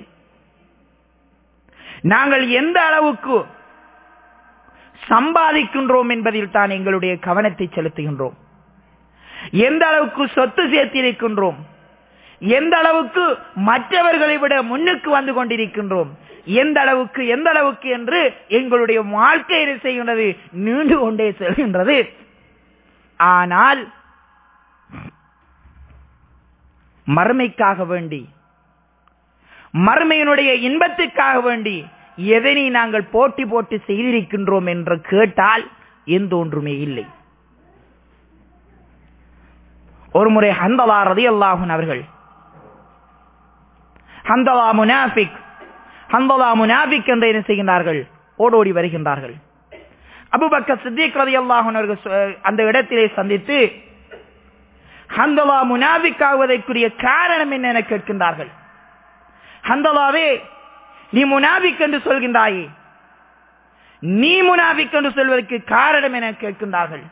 Speaker 1: நாங்கள் எந்த அளவுக்கு சம்பாதிக்கின்றோம் என்பதில் தான் எங்களுடைய கவனத்தை செலுத்துகின்றோம் எந்த அளவுக்கு சொத்து சேர்த்திருக்கின்றோம் எந்த அளவுக்கு மற்றவர்களை விட முன்னுக்கு வந்து கொண்டிருக்கின்றோம் எந்த அளவுக்கு எந்த அளவுக்கு என்று எங்களுடைய வாழ்க்கை என்ன செய்கின்றது நீண்டு கொண்டே செல்கின்றது ஆனால் மறுமைக்காக வேண்டி மறுமையினுடைய இன்பத்துக்காக வேண்டி எதனை நாங்கள் போட்டி போட்டு செய்திருக்கின்றோம் என்று கேட்டால் எந்த ஒன்றுமே இல்லை ஒரு முறை ஹந்தலா ரதி அல்லாஹன் அவர்கள் ஹந்தலா முனாபிக் ஹந்தலா முனாபிக் என்று என்ன செய்கின்றார்கள் ஓடோடி வருகின்றார்கள் அபுபக்க சித்திக் ரதி அல்லாஹன் அவர்கள் அந்த இடத்திலே சந்தித்து ஹந்தலா முனாபிக்காவதற்குரிய காரணம் என்ன என கேட்கின்றார்கள் ஹந்தலாவே நீ முனாபிக் என்று சொல்கின்றாயே நீ முனாபிக் என்று சொல்வதற்கு காரணம் என கேட்கின்றார்கள்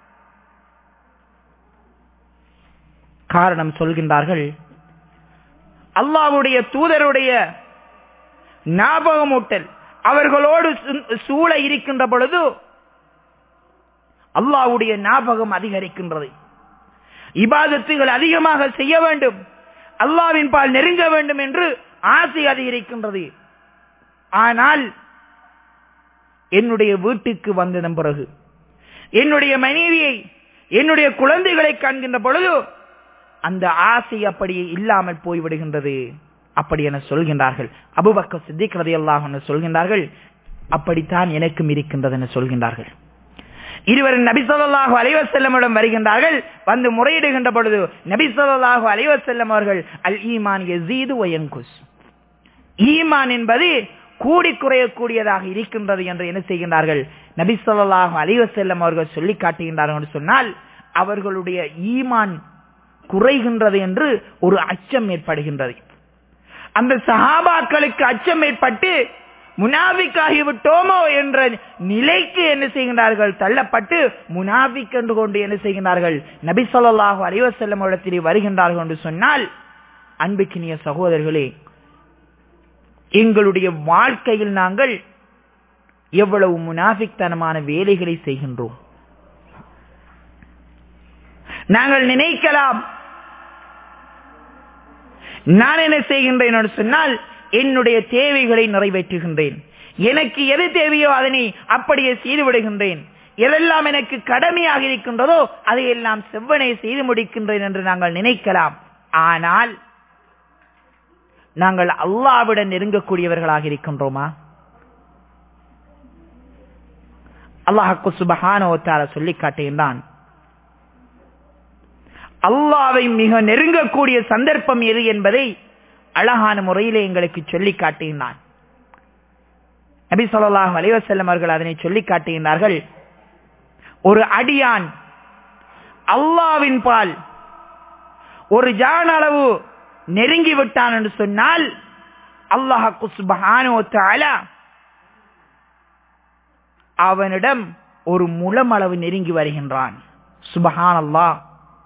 Speaker 1: காரணம் சொல்கின்றார்கள் அல்லாவுடைய தூதருடைய ஞாபகமூட்டல் அவர்களோடு சூழ இருக்கின்ற பொழுது அல்லாவுடைய ஞாபகம் அதிகரிக்கின்றது இபாதத்துகள் அதிகமாக செய்ய வேண்டும் அல்லாவின் பால் நெருங்க வேண்டும் என்று ஆசை அதிகரிக்கின்றது ஆனால் என்னுடைய வீட்டுக்கு வந்ததன் பிறகு என்னுடைய மனைவியை என்னுடைய குழந்தைகளை காண்கின்ற பொழுது அந்த ஆசை அப்படி இல்லாமல் போய்விடுகின்றது அப்படி என சொல்கின்றார்கள் அபுபக்க சித்திக் ரதியல்லாஹ் என சொல்கின்றார்கள் அப்படித்தான் எனக்கும் இருக்கின்றது என சொல்கின்றார்கள் இருவர் நபி சொல்லாஹு அலைவசல்லமிடம் வருகின்றார்கள் வந்து முறையிடுகின்ற பொழுது நபி சொல்லாஹு அலைவசல்லம் அவர்கள் அல் ஈமான் எசீது ஒயங்குஸ் ஈமான் என்பது கூடி குறையக்கூடியதாக இருக்கின்றது என்று என்ன செய்கின்றார்கள் நபி சொல்லாஹு அலைவசல்லம் அவர்கள் சொல்லி காட்டுகின்றார்கள் என்று சொன்னால் அவர்களுடைய ஈமான் குறைகின்றது என்று ஒரு அச்சம் ஏற்படுகின்றது அந்த சஹாபாக்களுக்கு அச்சம் ஏற்பட்டு முனாபிக் விட்டோமோ என்ற நிலைக்கு என்ன செய்கின்றார்கள் தள்ளப்பட்டு முனாபிக் என்று கொண்டு என்ன செய்கின்றார்கள் நபி சொல்லாஹு அலைவசல்லம் இடத்திலே வருகின்றார்கள் என்று சொன்னால் அன்புக்கினிய சகோதரர்களே எங்களுடைய வாழ்க்கையில் நாங்கள் எவ்வளவு முனாபிக்தனமான வேலைகளை செய்கின்றோம் நாங்கள் நினைக்கலாம் நான் என்ன செய்கின்றேன் என்று சொன்னால் என்னுடைய தேவைகளை நிறைவேற்றுகின்றேன் எனக்கு எது தேவையோ அதனை அப்படியே செய்து விடுகின்றேன் எதெல்லாம் எனக்கு கடமையாக இருக்கின்றதோ அதையெல்லாம் செவ்வனை செய்து முடிக்கின்றேன் என்று நாங்கள் நினைக்கலாம் ஆனால் நாங்கள் அல்லாவிடம் நெருங்கக்கூடியவர்களாக இருக்கின்றோமா அல்லாஹு சுபஹானோத்தார சொல்லி காட்டுகின்றான் அல்லாவை மிக நெருங்கக்கூடிய சந்தர்ப்பம் எது என்பதை அழகான முறையிலே எங்களுக்கு சொல்லி காட்டுகின்றான் நபி சொல்லாஹ் அலைவசல்லம் அவர்கள் அதனை சொல்லி காட்டுகின்றார்கள் ஒரு அடியான் அல்லாவின் பால் ஒரு ஜான் அளவு நெருங்கி விட்டான் என்று சொன்னால் அல்லாஹு சுபஹானோ அவனிடம் ஒரு முளம் அளவு நெருங்கி வருகின்றான் சுபஹான் அல்லாஹ்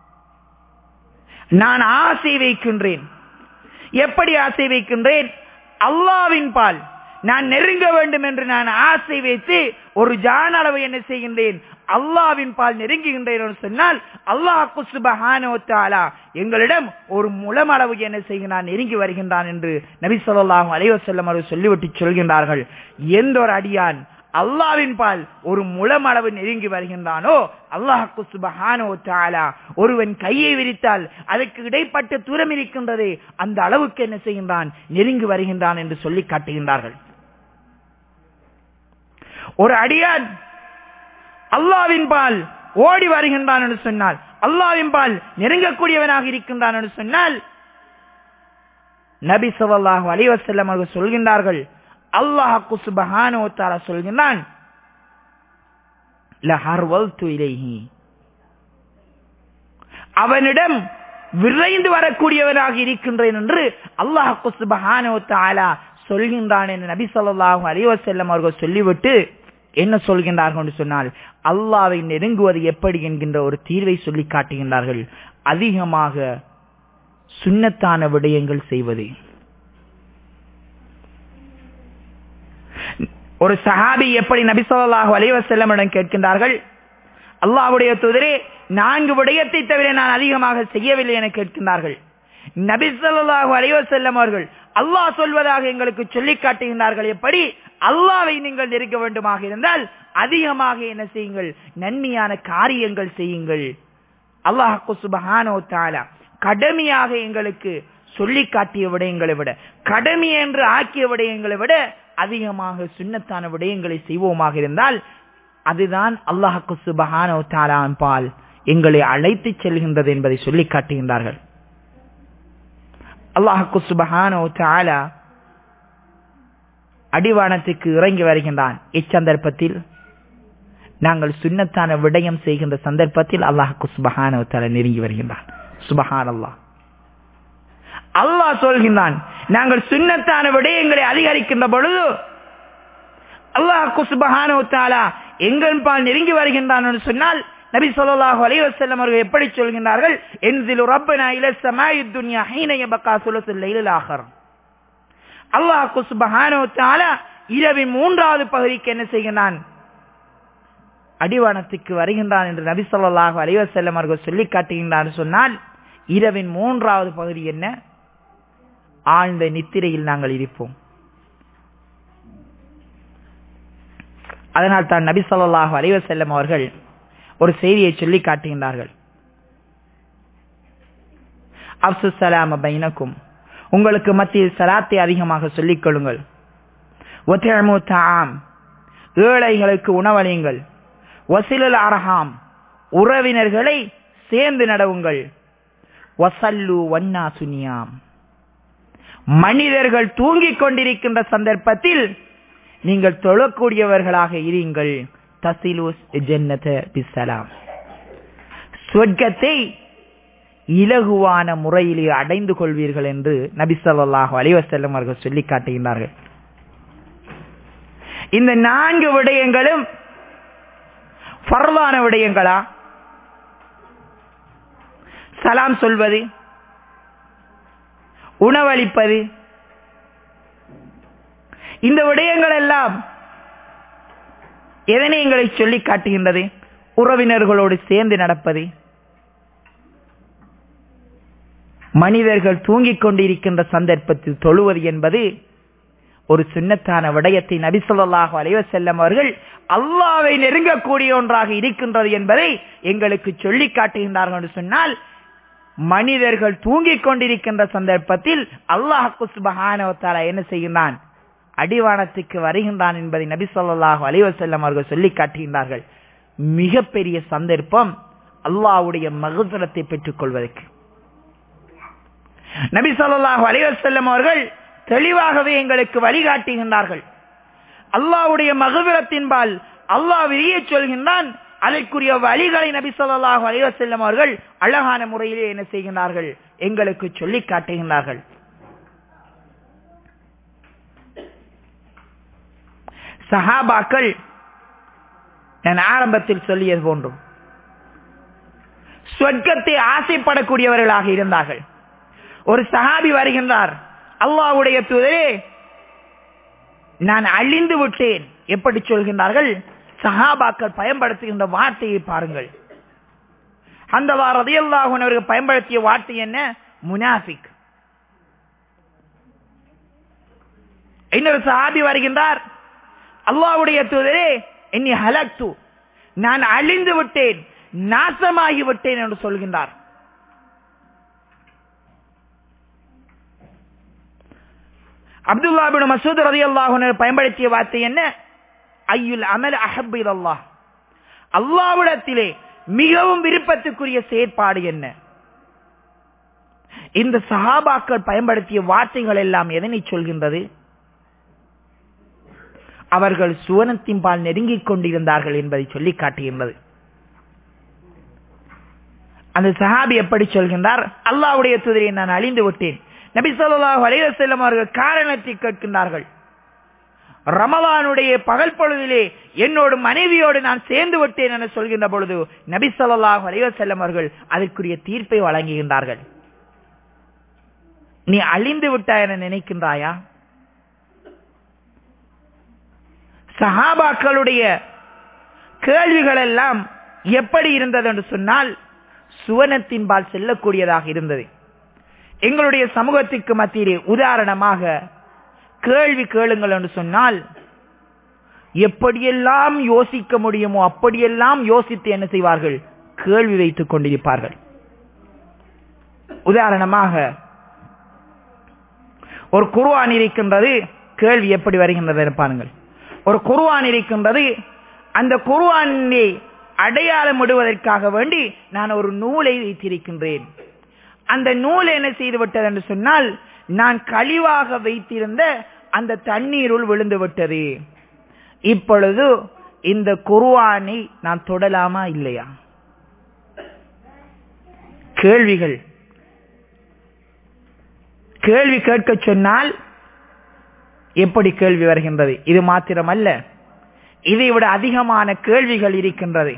Speaker 1: நான் ஆசை வைக்கின்றேன் எப்படி ஆசை வைக்கின்றேன் அல்லாவின் பால் நான் நெருங்க வேண்டும் என்று நான் ஆசை வைத்து ஒரு ஜான் அளவு என்ன செய்கின்றேன் அல்லாவின் பால் நெருங்குகின்றேன் என்று சொன்னால் அல்லாஹு சுபஹானோத்தாலா எங்களிடம் ஒரு முளம் அளவு என்ன செய்கிறான் நெருங்கி வருகின்றான் என்று நபி சொல்லாஹும் அலைவசல்லம் அவர்கள் சொல்லிவிட்டு சொல்கின்றார்கள் எந்த ஒரு அடியான் அல்லாவின் பால் ஒரு முளம் அளவு நெருங்கி வருகின்றானோ அல்லாஹு சுபஹானோ தாலா ஒருவன் கையை விரித்தால் அதற்கு இடைப்பட்ட தூரம் இருக்கின்றது அந்த அளவுக்கு என்ன செய்கின்றான் நெருங்கி வருகின்றான் என்று சொல்லி காட்டுகின்றார்கள் ஒரு அடியான் அல்லாவின் பால் ஓடி வருகின்றான் என்று சொன்னால் அல்லாவின் பால் நெருங்கக்கூடியவனாக இருக்கின்றான் என்று சொன்னால் நபி சொல்லாஹு அலிவசல்லம் அவர்கள் சொல்கின்றார்கள் அல்லாஹு சுபஹானோ தாலா சொல்கின்றான் அவனிடம் விரைந்து வரக்கூடியவனாக இருக்கின்றேன் என்று அல்லாஹு சுபஹானோ தாலா சொல்கின்றான் என்று நபி சொல்லாஹு அலிவசல்லம் அவர்கள் சொல்லிவிட்டு என்ன சொல்கின்றார்கள் என்று சொன்னால் அல்லாவை நெருங்குவது எப்படி என்கின்ற ஒரு தீர்வை சொல்லி காட்டுகின்றார்கள் அதிகமாக சுண்ணத்தான விடயங்கள் செய்வது ஒரு சஹாபி எப்படி நபி சொல்லாஹு அலைவசல்லமிடம் கேட்கின்றார்கள் அல்லாவுடைய துதிரே நான்கு விடயத்தை தவிர நான் அதிகமாக செய்யவில்லை என கேட்கின்றார்கள் நபி சொல்லாஹு அலைவசல்லம் அவர்கள் அல்லாஹ் சொல்வதாக எங்களுக்கு சொல்லி காட்டுகின்றார்கள் எப்படி அல்லாவை நீங்கள் நெருங்க வேண்டுமாக இருந்தால் அதிகமாக என்ன செய்யுங்கள் நன்மையான காரியங்கள் செய்யுங்கள் அல்லாஹு சுபஹானோ தாலா கடமையாக எங்களுக்கு சொல்லி காட்டிய விடயங்களை விட கடமை என்று ஆக்கிய விடயங்களை விட அதிகமாக சுண்ணத்தான விடயங்களை செய்வோமாக இருந்தால் அதுதான் அல்லாஹு சுபஹானோ தாலான் பால் எங்களை அழைத்து செல்கின்றது என்பதை சொல்லி காட்டுகின்றார்கள் அல்லாஹு சுபஹானோ தாலா அடிவானத்துக்கு இறங்கி வருகின்றான் இச்சந்தர்ப்பத்தில் நாங்கள் சுண்ணத்தான விடயம் செய்கின்ற சந்தர்ப்பத்தில் அல்லாஹு சுபஹானோ தாலா நெருங்கி வருகின்றான் சுபஹான் அல்லாஹ் அல்லாஹ் சொல்கின்றான் நாங்கள் சுண்ணத்தான விடயங்களை அதிகரிக்கின்ற பொழுது அல்லாஹு சுபஹானோ தாலா எங்கள் பால் நெருங்கி வருகின்றான் என்று சொன்னால் நபி சொல்லாஹு அலைஹி வஸல்லம் அவர்கள் எப்படி சொல்கின்றார்கள் என்சிலு ரப்பனா இல ஸமாயி துன்யா ஹீன யபகா சுலசுல் லைலில் ஆஹர் அல்லாஹ் சுப்ஹானஹு தஆலா இரவின் மூன்றாவது பகுதிக்கு என்ன செய்கின்றான் அடிவானத்துக்கு வருகின்றான் என்று நபி ஸல்லல்லாஹு அலைஹி வஸல்லம் அவர்கள் சொல்லி காட்டுகின்றார் சொன்னால் இரவின் மூன்றாவது பகுதி என்ன ஆழ்ந்த நித்திரையில் நாங்கள் இருப்போம் அதனால் தான் நபி ஸல்லல்லாஹு அலைஹி வஸல்லம் அவர்கள் ஒரு செய்தியை சொல்லி காட்டுகின்றார்கள் அப்சு சலாம பைனக்கும் உங்களுக்கு மத்தியில் சலாத்தை அதிகமாக சொல்லிக் கொள்ளுங்கள் ஒத்தழமு தாம் ஏழைகளுக்கு உணவளியுங்கள் வசிலல் அரஹாம் உறவினர்களை சேர்ந்து நடவுங்கள் வசல்லு வன்னா சுனியாம் மனிதர்கள் தூங்கிக் கொண்டிருக்கின்ற சந்தர்ப்பத்தில் நீங்கள் தொழக்கூடியவர்களாக இருங்கள் தசிலு ஜன்னத பிசலாம் சொர்க்கத்தை இலகுவான முறையிலே அடைந்து கொள்வீர்கள் என்று நபி ஸல்லல்லாஹு அலைஹி வஸல்லம் அவர்கள் சொல்லி காட்டுகின்றார்கள் இந்த நான்கு விடயங்களும் ஃபர்லான விடயங்களா சலாம் சொல்வது உணவளிப்பது இந்த விடயங்கள் எல்லாம் எதனை எங்களை சொல்லி காட்டுகின்றது உறவினர்களோடு சேர்ந்து நடப்பது மனிதர்கள் தூங்கிக் கொண்டிருக்கின்ற சந்தர்ப்பத்தில் தொழுவது என்பது ஒரு சுண்ணத்தான விடயத்தை நபி ஸல்லல்லாஹு அலைஹி வஸல்லம் அவர்கள் அல்லாஹ்வை நெருங்கக்கூடிய ஒன்றாக இருக்கின்றது என்பதை எங்களுக்கு சொல்லி காட்டுகின்றார்கள் என்று சொன்னால் மனிதர்கள் தூங்கிக் கொண்டிருக்கின்ற சந்தர்ப்பத்தில் அல்லாஹ் சுப்ஹானஹு வ தஆலா என்ன செய்கின்றான் அடிவானத்துக்கு வருகின்றான் என்பதை நபி ஸல்லல்லாஹு அலைஹி வஸல்லம் அவர்கள் சொல்லி காட்டுகின்றார்கள் மிகப்பெரிய சந்தர்ப்பம் அல்லாஹ்வுடைய மகசுரத்தை பெற்றுக் கொள்வதற்கு நபி ஸல்லல்லாஹு அலைஹி வஸல்லம் அவர்கள் தெளிவாகவே எங்களுக்கு வழிகாட்டுகின்றார்கள் அல்லாஹ்வுடைய மகவிரத்தின்பால் அல்லாஹ் விரிய சொல்கின்றான் அதற்குரிய வழிகளை நபி ஸல்லல்லாஹு அலைஹி வஸல்லம் அவர்கள் அழகான முறையிலே என்ன செய்கின்றார்கள் எங்களுக்கு சொல்லி காட்டுகின்றார்கள் சஹாபாக்கள் நான் ஆரம்பத்தில் சொல்லியது போன்றும் சொர்க்கத்தை ஆசைப்படக்கூடியவர்களாக இருந்தார்கள் ஒரு சஹாபி வருகின்றார் அல்லாஹ்வுடைய தூதரே நான் அழிந்து விட்டேன் எப்படி சொல்கின்றார்கள் சஹாபாக்கள் பயன்படுத்துகின்ற வார்த்தையை பாருங்கள் அந்த ரதியல்லாஹு அவர்கள் பயன்படுத்திய வார்த்தை என்ன முனாஃபிக் இன்னொரு சஹாபி வருகின்றார் அல்லாஹ்வுடைய தூதரே என்னை ஹலக்து நான் அழிந்து விட்டேன் நாசமாகி விட்டேன் என்று சொல்கின்றார் அப்துல்லா பின் மசூத் ரலியல்லாஹு அன்ஹு பயன்படுத்திய வார்த்தை என்ன ஐயுல் அமல் அஹப் இலல்லாஹ் அல்லாஹ்விடத்திலே மிகவும் விருப்பத்துக்குரிய செயற்பாடு என்ன இந்த சஹாபாக்கள் பயன்படுத்திய வார்த்தைகள் எல்லாம் எதனை சொல்கின்றது அவர்கள் சுவனத்தின் பால் நெருங்கிக் கொண்டிருந்தார்கள் என்பதை சொல்லி காட்டுகின்றது அந்த சஹாபி எப்படி சொல்கின்றார் அல்லாஹ்வுடைய துதிரை நான் அழிந்து விட்டேன் நபி ஸல்லல்லாஹு அலைஹி வஸல்லம் அவர்கள் காரணத்தை கேட்கின்றார்கள் ரமலானுடைய பகல் பொழுதிலே என்னோடு மனைவியோடு நான் சேர்ந்து விட்டேன் என சொல்கின்ற பொழுது நபி ஸல்லல்லாஹு அலைஹி வஸல்லம் அவர்கள் அதற்குரிய தீர்ப்பை வழங்குகின்றார்கள் நீ அழிந்து விட்டாய் என நினைக்கின்றாயா சஹாபாக்களுடைய கேள்விகள் எல்லாம் எப்படி இருந்தது என்று சொன்னால் சுவனத்தின்பால் செல்லக்கூடியதாக இருந்தது எங்களுடைய சமூகத்திற்கு மத்தியிலே உதாரணமாக கேள்வி கேளுங்கள் என்று சொன்னால் எப்படியெல்லாம் யோசிக்க முடியுமோ அப்படியெல்லாம் யோசித்து என்ன செய்வார்கள் கேள்வி வைத்துக் கொண்டிருப்பார்கள் உதாரணமாக ஒரு குருவான் இருக்கின்றது கேள்வி எப்படி வருகின்றது பாருங்கள் ஒரு குருவான் இருக்கின்றது அந்த குருவானை அடையாளம் விடுவதற்காக வேண்டி நான் ஒரு நூலை வைத்திருக்கின்றேன் அந்த நூல் என்ன செய்து விட்டது என்று சொன்னால் நான் கழிவாக வைத்திருந்த அந்த தண்ணீருள் விழுந்து விட்டது இப்பொழுது இந்த குருவானை நான் தொடலாமா இல்லையா கேள்விகள் கேள்வி கேட்க சொன்னால் எப்படி கேள்வி வருகின்றது இது மாத்திரமல்ல இதை விட அதிகமான கேள்விகள் இருக்கின்றது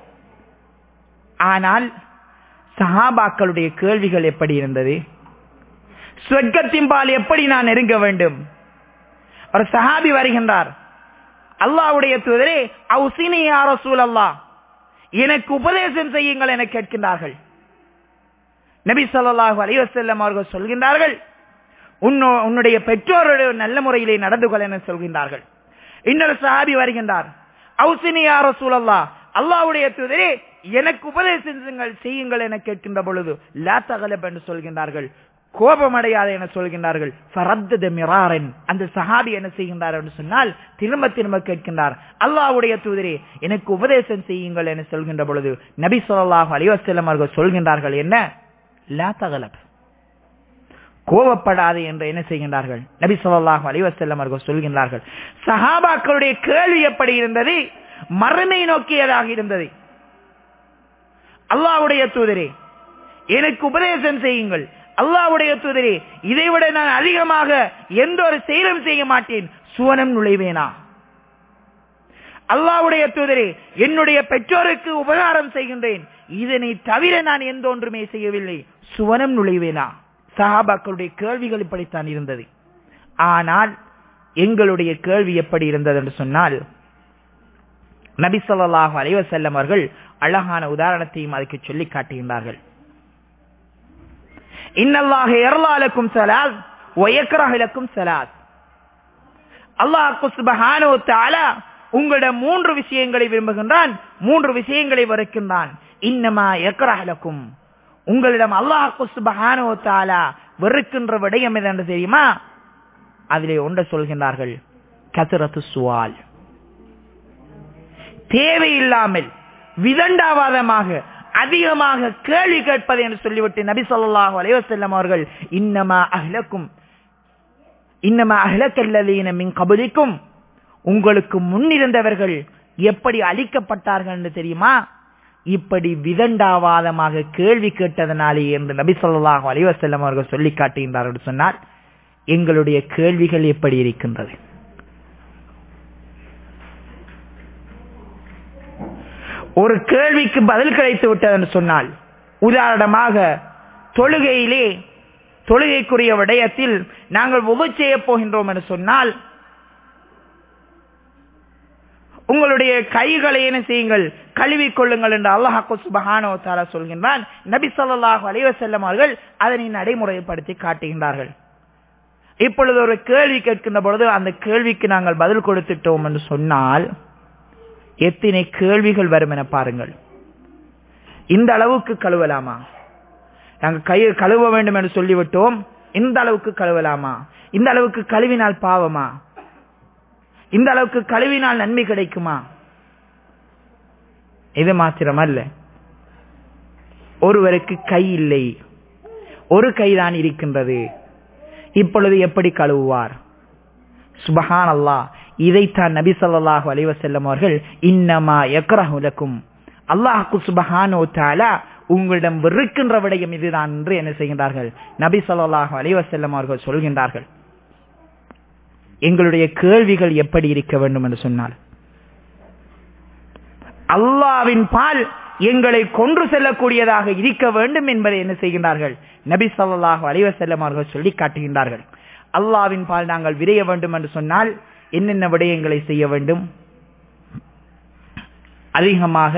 Speaker 1: ஆனால் சஹாபாக்களுடைய கேள்விகள் எப்படி இருந்தது சொர்க்கத்தின்பால் எப்படி நான் நெருங்க வேண்டும் ஒரு சஹாபி வருகின்றார் அல்லாவுடைய தூதரே அவுசினி யார சூழல்லா எனக்கு உபதேசம் செய்யுங்கள் என கேட்கின்றார்கள் நபி சொல்லாஹு அலைவசல்லம் அவர்கள் சொல்கின்றார்கள் உன்னுடைய பெற்றோருடைய நல்ல முறையிலே நடந்து கொள்ள என சொல்கின்றார்கள் இன்னொரு சஹாபி வருகின்றார் அவுசினி யார சூழல்லா அல்லாவுடைய தூதரே எனக்கு உபதேசங்கள் செய்யுங்கள் என கேட்கின்ற பொழுது லா தகலப் என்று சொல்கின்றார்கள் கோபமடையாத என சொல்கின்றார்கள் ஃபரத்தத மிராரன் அந்த சஹாபி என்ன செய்கின்றார் என்று சொன்னால் திரும்ப திரும்ப கேட்கின்றார் அல்லாஹ்வுடைய தூதரே எனக்கு உபதேசம் செய்யுங்கள் என சொல்கின்ற பொழுது நபி ஸல்லல்லாஹு அலைஹி வஸல்லம் அவர்கள் சொல்கின்றார்கள் என்ன லா தகலப் கோபப்படாது என்று என்ன செய்கின்றார்கள் நபி ஸல்லல்லாஹு அலைஹி வஸல்லம் அவர்கள் சொல்கின்றார்கள் சஹாபாக்களுடைய கேள்வி எப்படி இருந்தது மறுமை நோக்கியதாக இருந்தது அல்லாஹ்வுடைய தூதரே எனக்கு உபதேசம் செய்யுங்கள் அல்லாஹ்வுடைய தூதரே இதைவிட நான் அதிகமாக எந்த ஒரு செயலும் செய்ய மாட்டேன் சுவனம் நுழைவேனா அல்லாஹ்வுடைய தூதரே என்னுடைய பெற்றோருக்கு உபகாரம் செய்கின்றேன் இதனை தவிர நான் எந்த ஒன்றுமே செய்யவில்லை சுவனம் நுழைவேனா சஹாபாக்களுடைய கேள்விகள் இப்படித்தான் இருந்தது ஆனால் எங்களுடைய கேள்வி எப்படி இருந்தது என்று சொன்னால் நபி ஸல்லல்லாஹு அலைஹி வஸல்லம் அவர்கள் அழகான உதாரணத்தையும் அதுக்கு சொல்லி காட்டுகின்றார்கள் இன்னல்லாஹ யர்லாலக்கும் ஸலாத் வ யக்ரஹு லக்கும் ஸலாத் அல்லாஹ் சுப்ஹானஹு வ தஆலா உங்களிடம் மூன்று விஷயங்களை விரும்புகின்றான் மூன்று விஷயங்களை வெறுக்கின்றான் இன்னமா யக்ரஹு லக்கும் உங்களிடம் அல்லாஹ் சுப்ஹானஹு வ தஆலா வெறுக்கின்ற விடயம் எது தெரியுமா அதிலே ஒன்றை சொல்கின்றார்கள் கத்ரத்து சுவால் தேவையில்லாமல் விதண்டாவாதமாக அதிகமாக கேள்வி கேட்பது என்று சொல்லிவிட்டு நபி ஸல்லல்லாஹு அலைஹி வஸல்லம் அவர்கள் இன்னமா அஹ்லக்கும் இன்னமா அஹ்லக்கல்லதீன மின் கபலிக்கும் உங்களுக்கு முன்னிருந்தவர்கள் எப்படி அழிக்கப்பட்டார்கள் என்று தெரியுமா இப்படி விதண்டாவாதமாக கேள்வி கேட்டதனாலே என்று நபி ஸல்லல்லாஹு அலைஹி வஸல்லம் அவர்கள் சொல்லி காட்டுகின்றார் என்று சொன்னால் எங்களுடைய கேள்விகள் எப்படி இருக்கின்றது ஒரு கேள்விக்கு பதில் கிடைத்து விட்டது என்று சொன்னால் உதாரணமாக தொழுகையிலே தொழுகைக்குரிய விடயத்தில் நாங்கள் உப செய்ய போகின்றோம் என்று சொன்னால் உங்களுடைய கைகளை என்ன செய்யுங்கள் கழுவி கொள்ளுங்கள் என்று அல்லாஹாக்கு சுபஹானோ தாலா சொல்கின்றான் நபி ஸல்லல்லாஹு அலைஹி வஸல்லம் அவர்கள் அதனை நடைமுறைப்படுத்தி காட்டுகின்றார்கள் இப்பொழுது ஒரு கேள்வி கேட்கின்ற பொழுது அந்த கேள்விக்கு நாங்கள் பதில் கொடுத்துட்டோம் என்று சொன்னால் எத்தனை கேள்விகள் வரும் என பாருங்கள் இந்த அளவுக்கு கழுவலாமா நாங்கள் கையை கழுவ வேண்டும் என்று சொல்லிவிட்டோம் இந்த அளவுக்கு கழுவலாமா இந்த அளவுக்கு கழுவினால் பாவமா இந்த அளவுக்கு கழுவினால் நன்மை கிடைக்குமா இது மாத்திரமல்ல ஒருவருக்கு கை இல்லை ஒரு கைதான் இருக்கின்றது இப்பொழுது எப்படி கழுவுவார் சுபஹான் அல்லாஹ் இதைத்தான் நபி ஸல்லல்லாஹு அலைஹி வஸல்லம் அவர்கள் இன்னமா யக்ரஹு லக்கும் அல்லாஹ்க்கு சுபஹானஹு வ தஆலா உங்களிடம் வெறுக்கின்ற விடயம் இதுதான் என்று என்ன செய்கின்றார்கள் நபி ஸல்லல்லாஹு அலைஹி வஸல்லம் அவர்கள் சொல்கின்றார்கள் எங்களுடைய கேள்விகள் எப்படி இருக்க வேண்டும் என்று சொன்னால் அல்லாவின் பால் எங்களை கொன்று செல்லக்கூடியதாக இருக்க வேண்டும் என்பதை என்ன செய்கின்றார்கள் நபி ஸல்லல்லாஹு அலைஹி வஸல்லம் அவர்கள் சொல்லி காட்டுகின்றார்கள் அல்லாவின் பால் நாங்கள் விரைய வேண்டும் என்று சொன்னால் என்னென்ன விடயங்களை செய்ய வேண்டும் அதிகமாக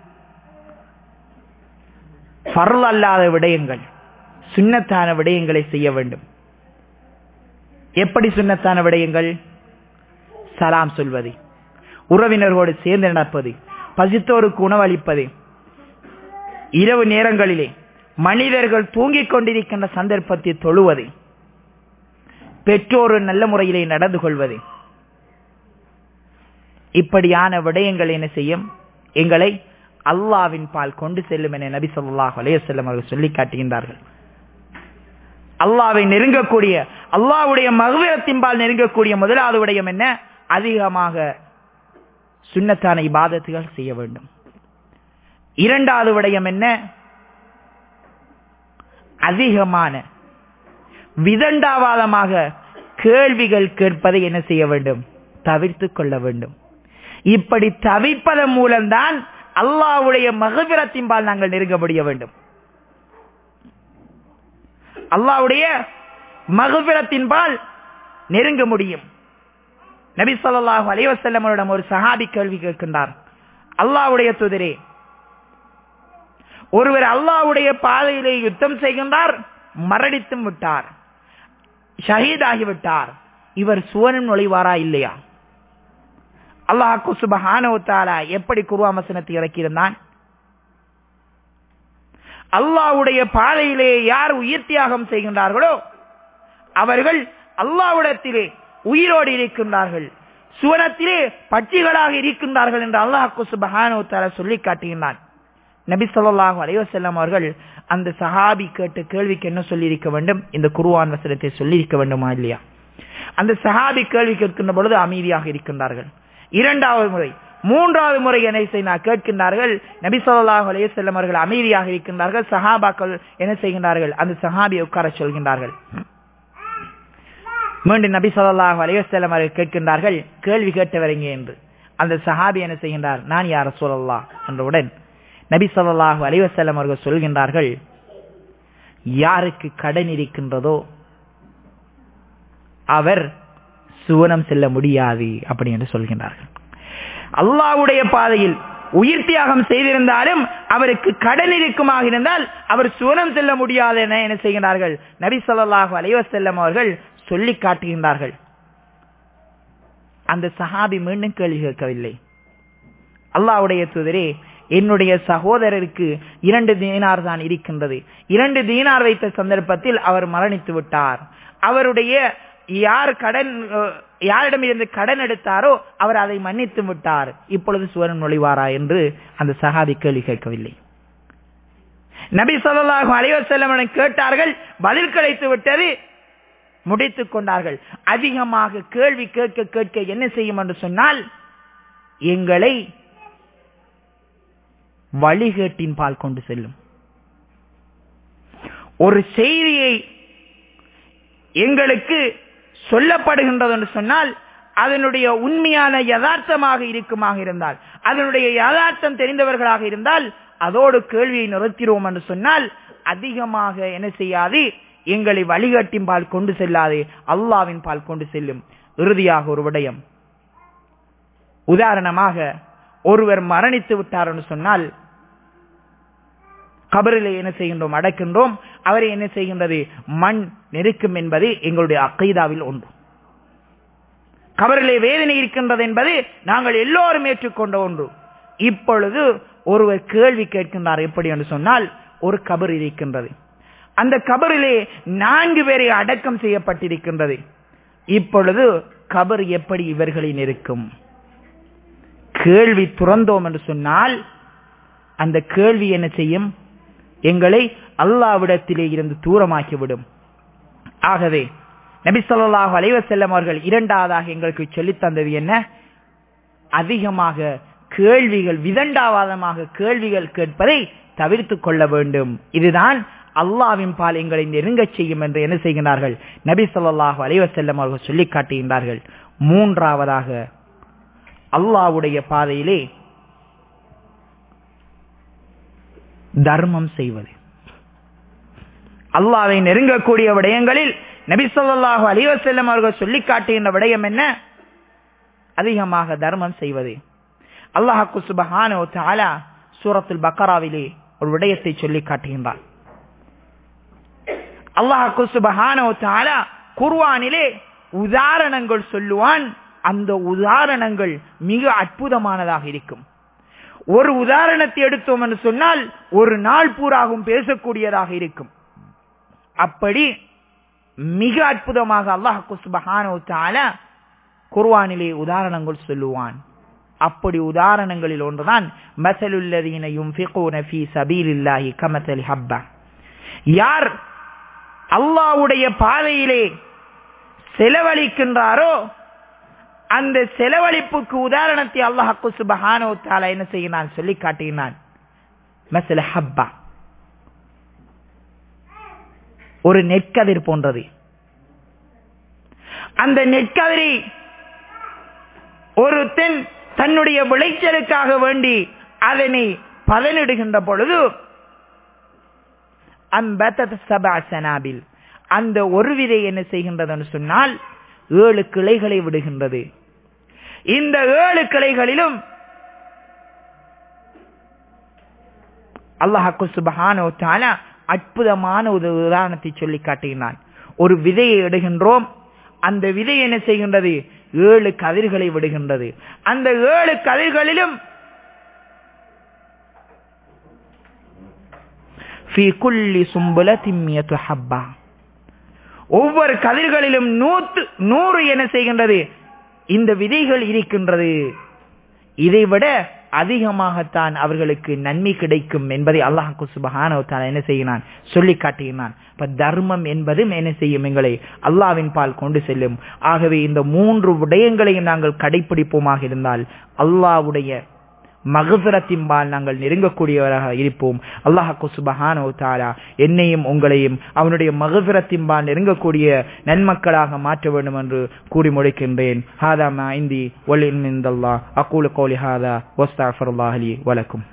Speaker 1: பரல் அல்லாத விடயங்கள் சுண்ணத்தான விடயங்களை செய்ய வேண்டும் எப்படி சுண்ணத்தான விடயங்கள் சலாம் சொல்வது உறவினர்களோடு சேர்ந்து நடப்பது பசித்தோருக்கு உணவளிப்பது இரவு நேரங்களிலே மனிதர்கள் தூங்கிக் கொண்டிருக்கின்ற சந்தர்ப்பத்தை தொழுவது பெற்றோர் நல்ல முறையிலே நடந்து கொள்வது இப்படியான விடயங்கள் என்ன செய்யும் எங்களை அல்லாவின் பால் கொண்டு செல்லும் என நபி சொல்லாஹ் அலையம் அவர்கள் சொல்லி காட்டுகின்றார்கள் அல்லாவை நெருங்கக்கூடிய அல்லாவுடைய மகவிரத்தின் பால் நெருங்கக்கூடிய முதலாவது விடயம் என்ன அதிகமாக சுண்ணத்தான இபாதத்துகள் செய்ய வேண்டும் இரண்டாவது விடயம் என்ன அதிகமான விதண்டாவாதமாக கேள்விகள் கேட்பதை என்ன செய்ய வேண்டும் தவிர்த்து கொள்ள வேண்டும் இப்படி தவிர்ப்பதன் மூலம்தான் அல்லாவுடைய மகபிரத்தின்பால் நாங்கள் நெருங்க முடிய வேண்டும் அல்லாவுடைய மகபிரத்தின்பால் நெருங்க முடியும் நபி சொல்லாஹு அலைவசல்லமரிடம் ஒரு சஹாபி கேள்வி கேட்கின்றார் அல்லாவுடைய துதிரே ஒருவர் அல்லாவுடைய பாதையிலே யுத்தம் செய்கின்றார் மரணித்தும் விட்டார் ஷஹீதாகிவிட்டார் இவர் சுவனம் நுழைவாரா இல்லையா அல்லாஹ் சுபஹானவத்தாலா எப்படி குருவாமசனத்தை இறக்கியிருந்தான் அல்லாஹ்வுடைய பாதையிலே யார் உயிர் தியாகம் செய்கின்றார்களோ அவர்கள் அல்லாஹ்விடத்திலே உயிரோடு இருக்கின்றார்கள் சுவனத்திலே பட்சிகளாக இருக்கின்றார்கள் என்று அல்லாஹ் சுபஹானு தஆலா சொல்லி காட்டுகின்றான் நபி ஸல்லல்லாஹு அலைஹி வஸல்லம் அவர்கள் அந்த சஹாபி கேட்ட கேள்விக்கு என்ன சொல்லி இருக்க வேண்டும் இந்த குர்ஆன் வசனத்தை சொல்லி இருக்க வேண்டுமா இல்லையா அந்த சஹாபி கேள்வி கேட்கின்ற பொழுது அமைதியாக இருக்கின்றார்கள் இரண்டாவது முறை மூன்றாவது முறை என்ன செய்ய கேட்கின்றார்கள் நபி ஸல்லல்லாஹு அலைஹி வஸல்லம் அவர்கள் அமைதியாக இருக்கின்றார்கள் சஹாபாக்கள் என்ன செய்கின்றார்கள் அந்த சஹாபியை உட்கார சொல்கின்றார்கள் மீண்டும் நபி ஸல்லல்லாஹு அலைஹி வஸல்லம் அவர்கள் கேட்கின்றார்கள் கேள்வி கேட்டவரீங்க என்று அந்த சஹாபி என்ன செய்கின்றார் நான் யார் ரசூலல்லாஹ் என்றவுடன் நபி ஸல்லல்லாஹு அலைஹி வஸல்லம் அவர்கள் சொல்கின்றார்கள் யாருக்கு கடன் இருக்கின்றதோ அவர் சுவனம் செல்ல முடியாது அப்படி என்று சொல்கின்றார்கள் அல்லாஹ்வுடைய பாதையில் உயிர் தியாகம் செய்திருந்தாலும் அவருக்கு கடன் இருக்குமாக இருந்தால் அவர் சுவனம் செல்ல முடியாது என என்ன செய்கிறார்கள் நபி ஸல்லல்லாஹு அலைஹி வஸல்லம் அவர்கள் சொல்லி காட்டுகின்றார்கள் அந்த சஹாபி மீண்டும் கேள்வி கேட்கவில்லை அல்லாஹ்வுடைய தூதரே என்னுடைய சகோதரருக்கு இரண்டு தீனார் தான் இருக்கின்றது இரண்டு தீனார் வைத்த சந்தர்ப்பத்தில் அவர் மரணித்து விட்டார் அவருடைய யார் கடன் அஹ், யாரிடமிருந்து கடன் எடுத்தாரோ அவர் அதை மன்னித்து விட்டார் இப்பொழுது சுவரன் நுழைவாரா என்று அந்த சஹாபி கேள்வி கேட்கவில்லை நபி ஸல்லல்லாஹு அலைஹி வஸல்லம் கேட்டார்கள் பதில் கிடைத்து விட்டது முடித்துக் கொண்டார்கள் அதிகமாக கேள்வி கேட்க கேட்க என்ன செய்யும் என்று சொன்னால் எங்களை வழிகேட்டின் பால் கொண்டு செல்லும் ஒரு செய்தியை எங்களுக்கு சொல்லப்படுகின்றது என்று சொன்னால் அதனுடைய உண்மையான யதார்த்தமாக இருக்குமாக இருந்தால் அதனுடைய யதார்த்தம் தெரிந்தவர்களாக இருந்தால் அதோடு கேள்வியை நிறுத்திடுவோம் என்று சொன்னால் அதிகமாக என்ன செய்யாது எங்களை வழிகாட்டின் பால் கொண்டு செல்லாது அல்லாவின் பால் கொண்டு செல்லும் இறுதியாக ஒரு விடயம் உதாரணமாக ஒருவர் மரணித்து விட்டார் என்று சொன்னால் கபரிலே என்ன செய்கின்றோம் அடக்கின்றோம் அவரை என்ன செய்கின்றது மண் நெருக்கும் என்பது எங்களுடைய அக்கைதாவில் ஒன்று கபரிலே வேதனை இருக்கின்றது என்பது நாங்கள் எல்லோரும் ஏற்றுக்கொண்ட ஒன்று இப்பொழுது ஒருவர் கேள்வி கேட்கின்றார் எப்படி என்று சொன்னால் ஒரு கபர் இருக்கின்றது அந்த கபரிலே நான்கு பேரை அடக்கம் செய்யப்பட்டிருக்கின்றது இப்பொழுது கபர் எப்படி இவர்களை நெருக்கும் கேள்வி துறந்தோம் என்று சொன்னால் அந்த கேள்வி என்ன செய்யும் எங்களை அல்லாவிடத்திலே இருந்து தூரமாக்கிவிடும் ஆகவே நபி ஸல்லல்லாஹு அலைஹி வஸல்லம் அவர்கள் இரண்டாவதாக எங்களுக்கு சொல்லித் தந்தது என்ன அதிகமாக கேள்விகள் விதண்டாவாதமாக கேள்விகள் கேட்பதை தவிர்த்துக் கொள்ள வேண்டும் இதுதான் அல்லாவின் பால் எங்களை நெருங்கச் செய்யும் என்று என்ன செய்கிறார்கள் நபி ஸல்லல்லாஹு அலைஹி வஸல்லம் அவர்கள் சொல்லி காட்டுகின்றார்கள் மூன்றாவதாக அல்லாஹ்வுடைய பாதையிலே தர்மம் செய்வது அல்லாவை நெருங்கக்கூடிய விடயங்களில் நபி ஸல்லல்லாஹு அலைஹி வஸல்லம் அவர்கள் சொல்லி காட்டுகின்ற விடயம் என்ன அதிகமாக தர்மம் செய்வது அல்லாஹ் சுபஹானஹு வ தஆலா சூரத்துல் பக்கராவிலே ஒரு விடயத்தை சொல்லி காட்டுகின்றார் அல்லாஹ் சுபஹானஹு வ தஆலா குர்ஆனிலே உதாரணங்கள் சொல்லுவான் அந்த உதாரணங்கள் மிக அற்புதமானதாக இருக்கும் ஒரு உதாரணத்தை எடுத்தோம் என்று சொன்னால் ஒரு நாள் பூராகவும் பேசக்கூடியதாக இருக்கும் அப்படி மிக அற்புதமாக அல்லாஹ் சுபஹானஹு வ தஆலா குர்ஆனிலே உதாரணங்கள் சொல்லுவான் அப்படி உதாரணங்களில் ஒன்றுதான் மசலுல்லதீன யுன்ஃபிகூன ஃபீ சபீலில்லாஹி கமஸலி ஹப்பா யார் அல்லாஹ்வுடைய பாதையிலே செலவழிக்கின்றாரோ அந்த செலவழிப்புக்கு உதாரணத்தை அல்லாஹ் சுபஹானஹு வ தஆலா என்ன செய்கிறான் சொல்லி காட்டுகிறான் மசல ஹப்பா ஒரு நெற்கதிர் போன்றது அந்த நெற்கதிரை ஒருத்தன் தன்னுடைய விளைச்சலுக்காக வேண்டி அதனை பதனிடுகின்ற பொழுது அம்பத்தத் சபா சனாபில் அந்த ஒரு விதை என்ன செய்கின்றது சொன்னால் ஏழு கிளைகளை விடுகின்றது இந்த ஏழு கிளைகளிலும் அல்லாஹு சுபஹானோ தாலா அற்புதமான ஒரு உதாரணத்தை சொல்லி காட்டுகிறான் ஒரு விதையை இடுகின்றோம் அந்த விதை என்ன செய்கின்றது ஏழு கதிர்களை விடுகின்றது அந்த ஏழு கதிர்களிலும் ஃபீ குல்லி சும்புலத்தின் மியத்து ஹப்பா ஒவ்வொரு கதிர்களிலும் நூத்து நூறு என்ன செய்கின்றது இந்த விதைகள் இருக்கின்றது இதைவிட அதிகமாகத்தான் அவர்களுக்கு நன்மை கிடைக்கும் என்பதை அல்லாஹு சுபஹான என்ன செய்கிறான் சொல்லி காட்டுகிறான் இப்ப தர்மம் என்பதும் என்ன செய்யும் எங்களை அல்லாவின் பால் கொண்டு செல்லும் ஆகவே இந்த மூன்று விடயங்களையும் நாங்கள் கடைபிடிப்போமாக இருந்தால் அல்லாவுடைய மகசுரத்தின்பால் நாங்கள் நெருங்கக்கூடியவராக இருப்போம் அல்லாஹு சுபஹானோ தாலா என்னையும் உங்களையும் அவனுடைய மகசுரத்தின்பால் நெருங்கக்கூடிய நன்மக்களாக மாற்ற வேண்டும் என்று கூறி முடிக்கின்றேன் ஹாதா மா இந்தி ஒல் இந்தல்லா அக்கூல கோலி ஹாதா வஸ்தாஃபர் அலி வலக்கும்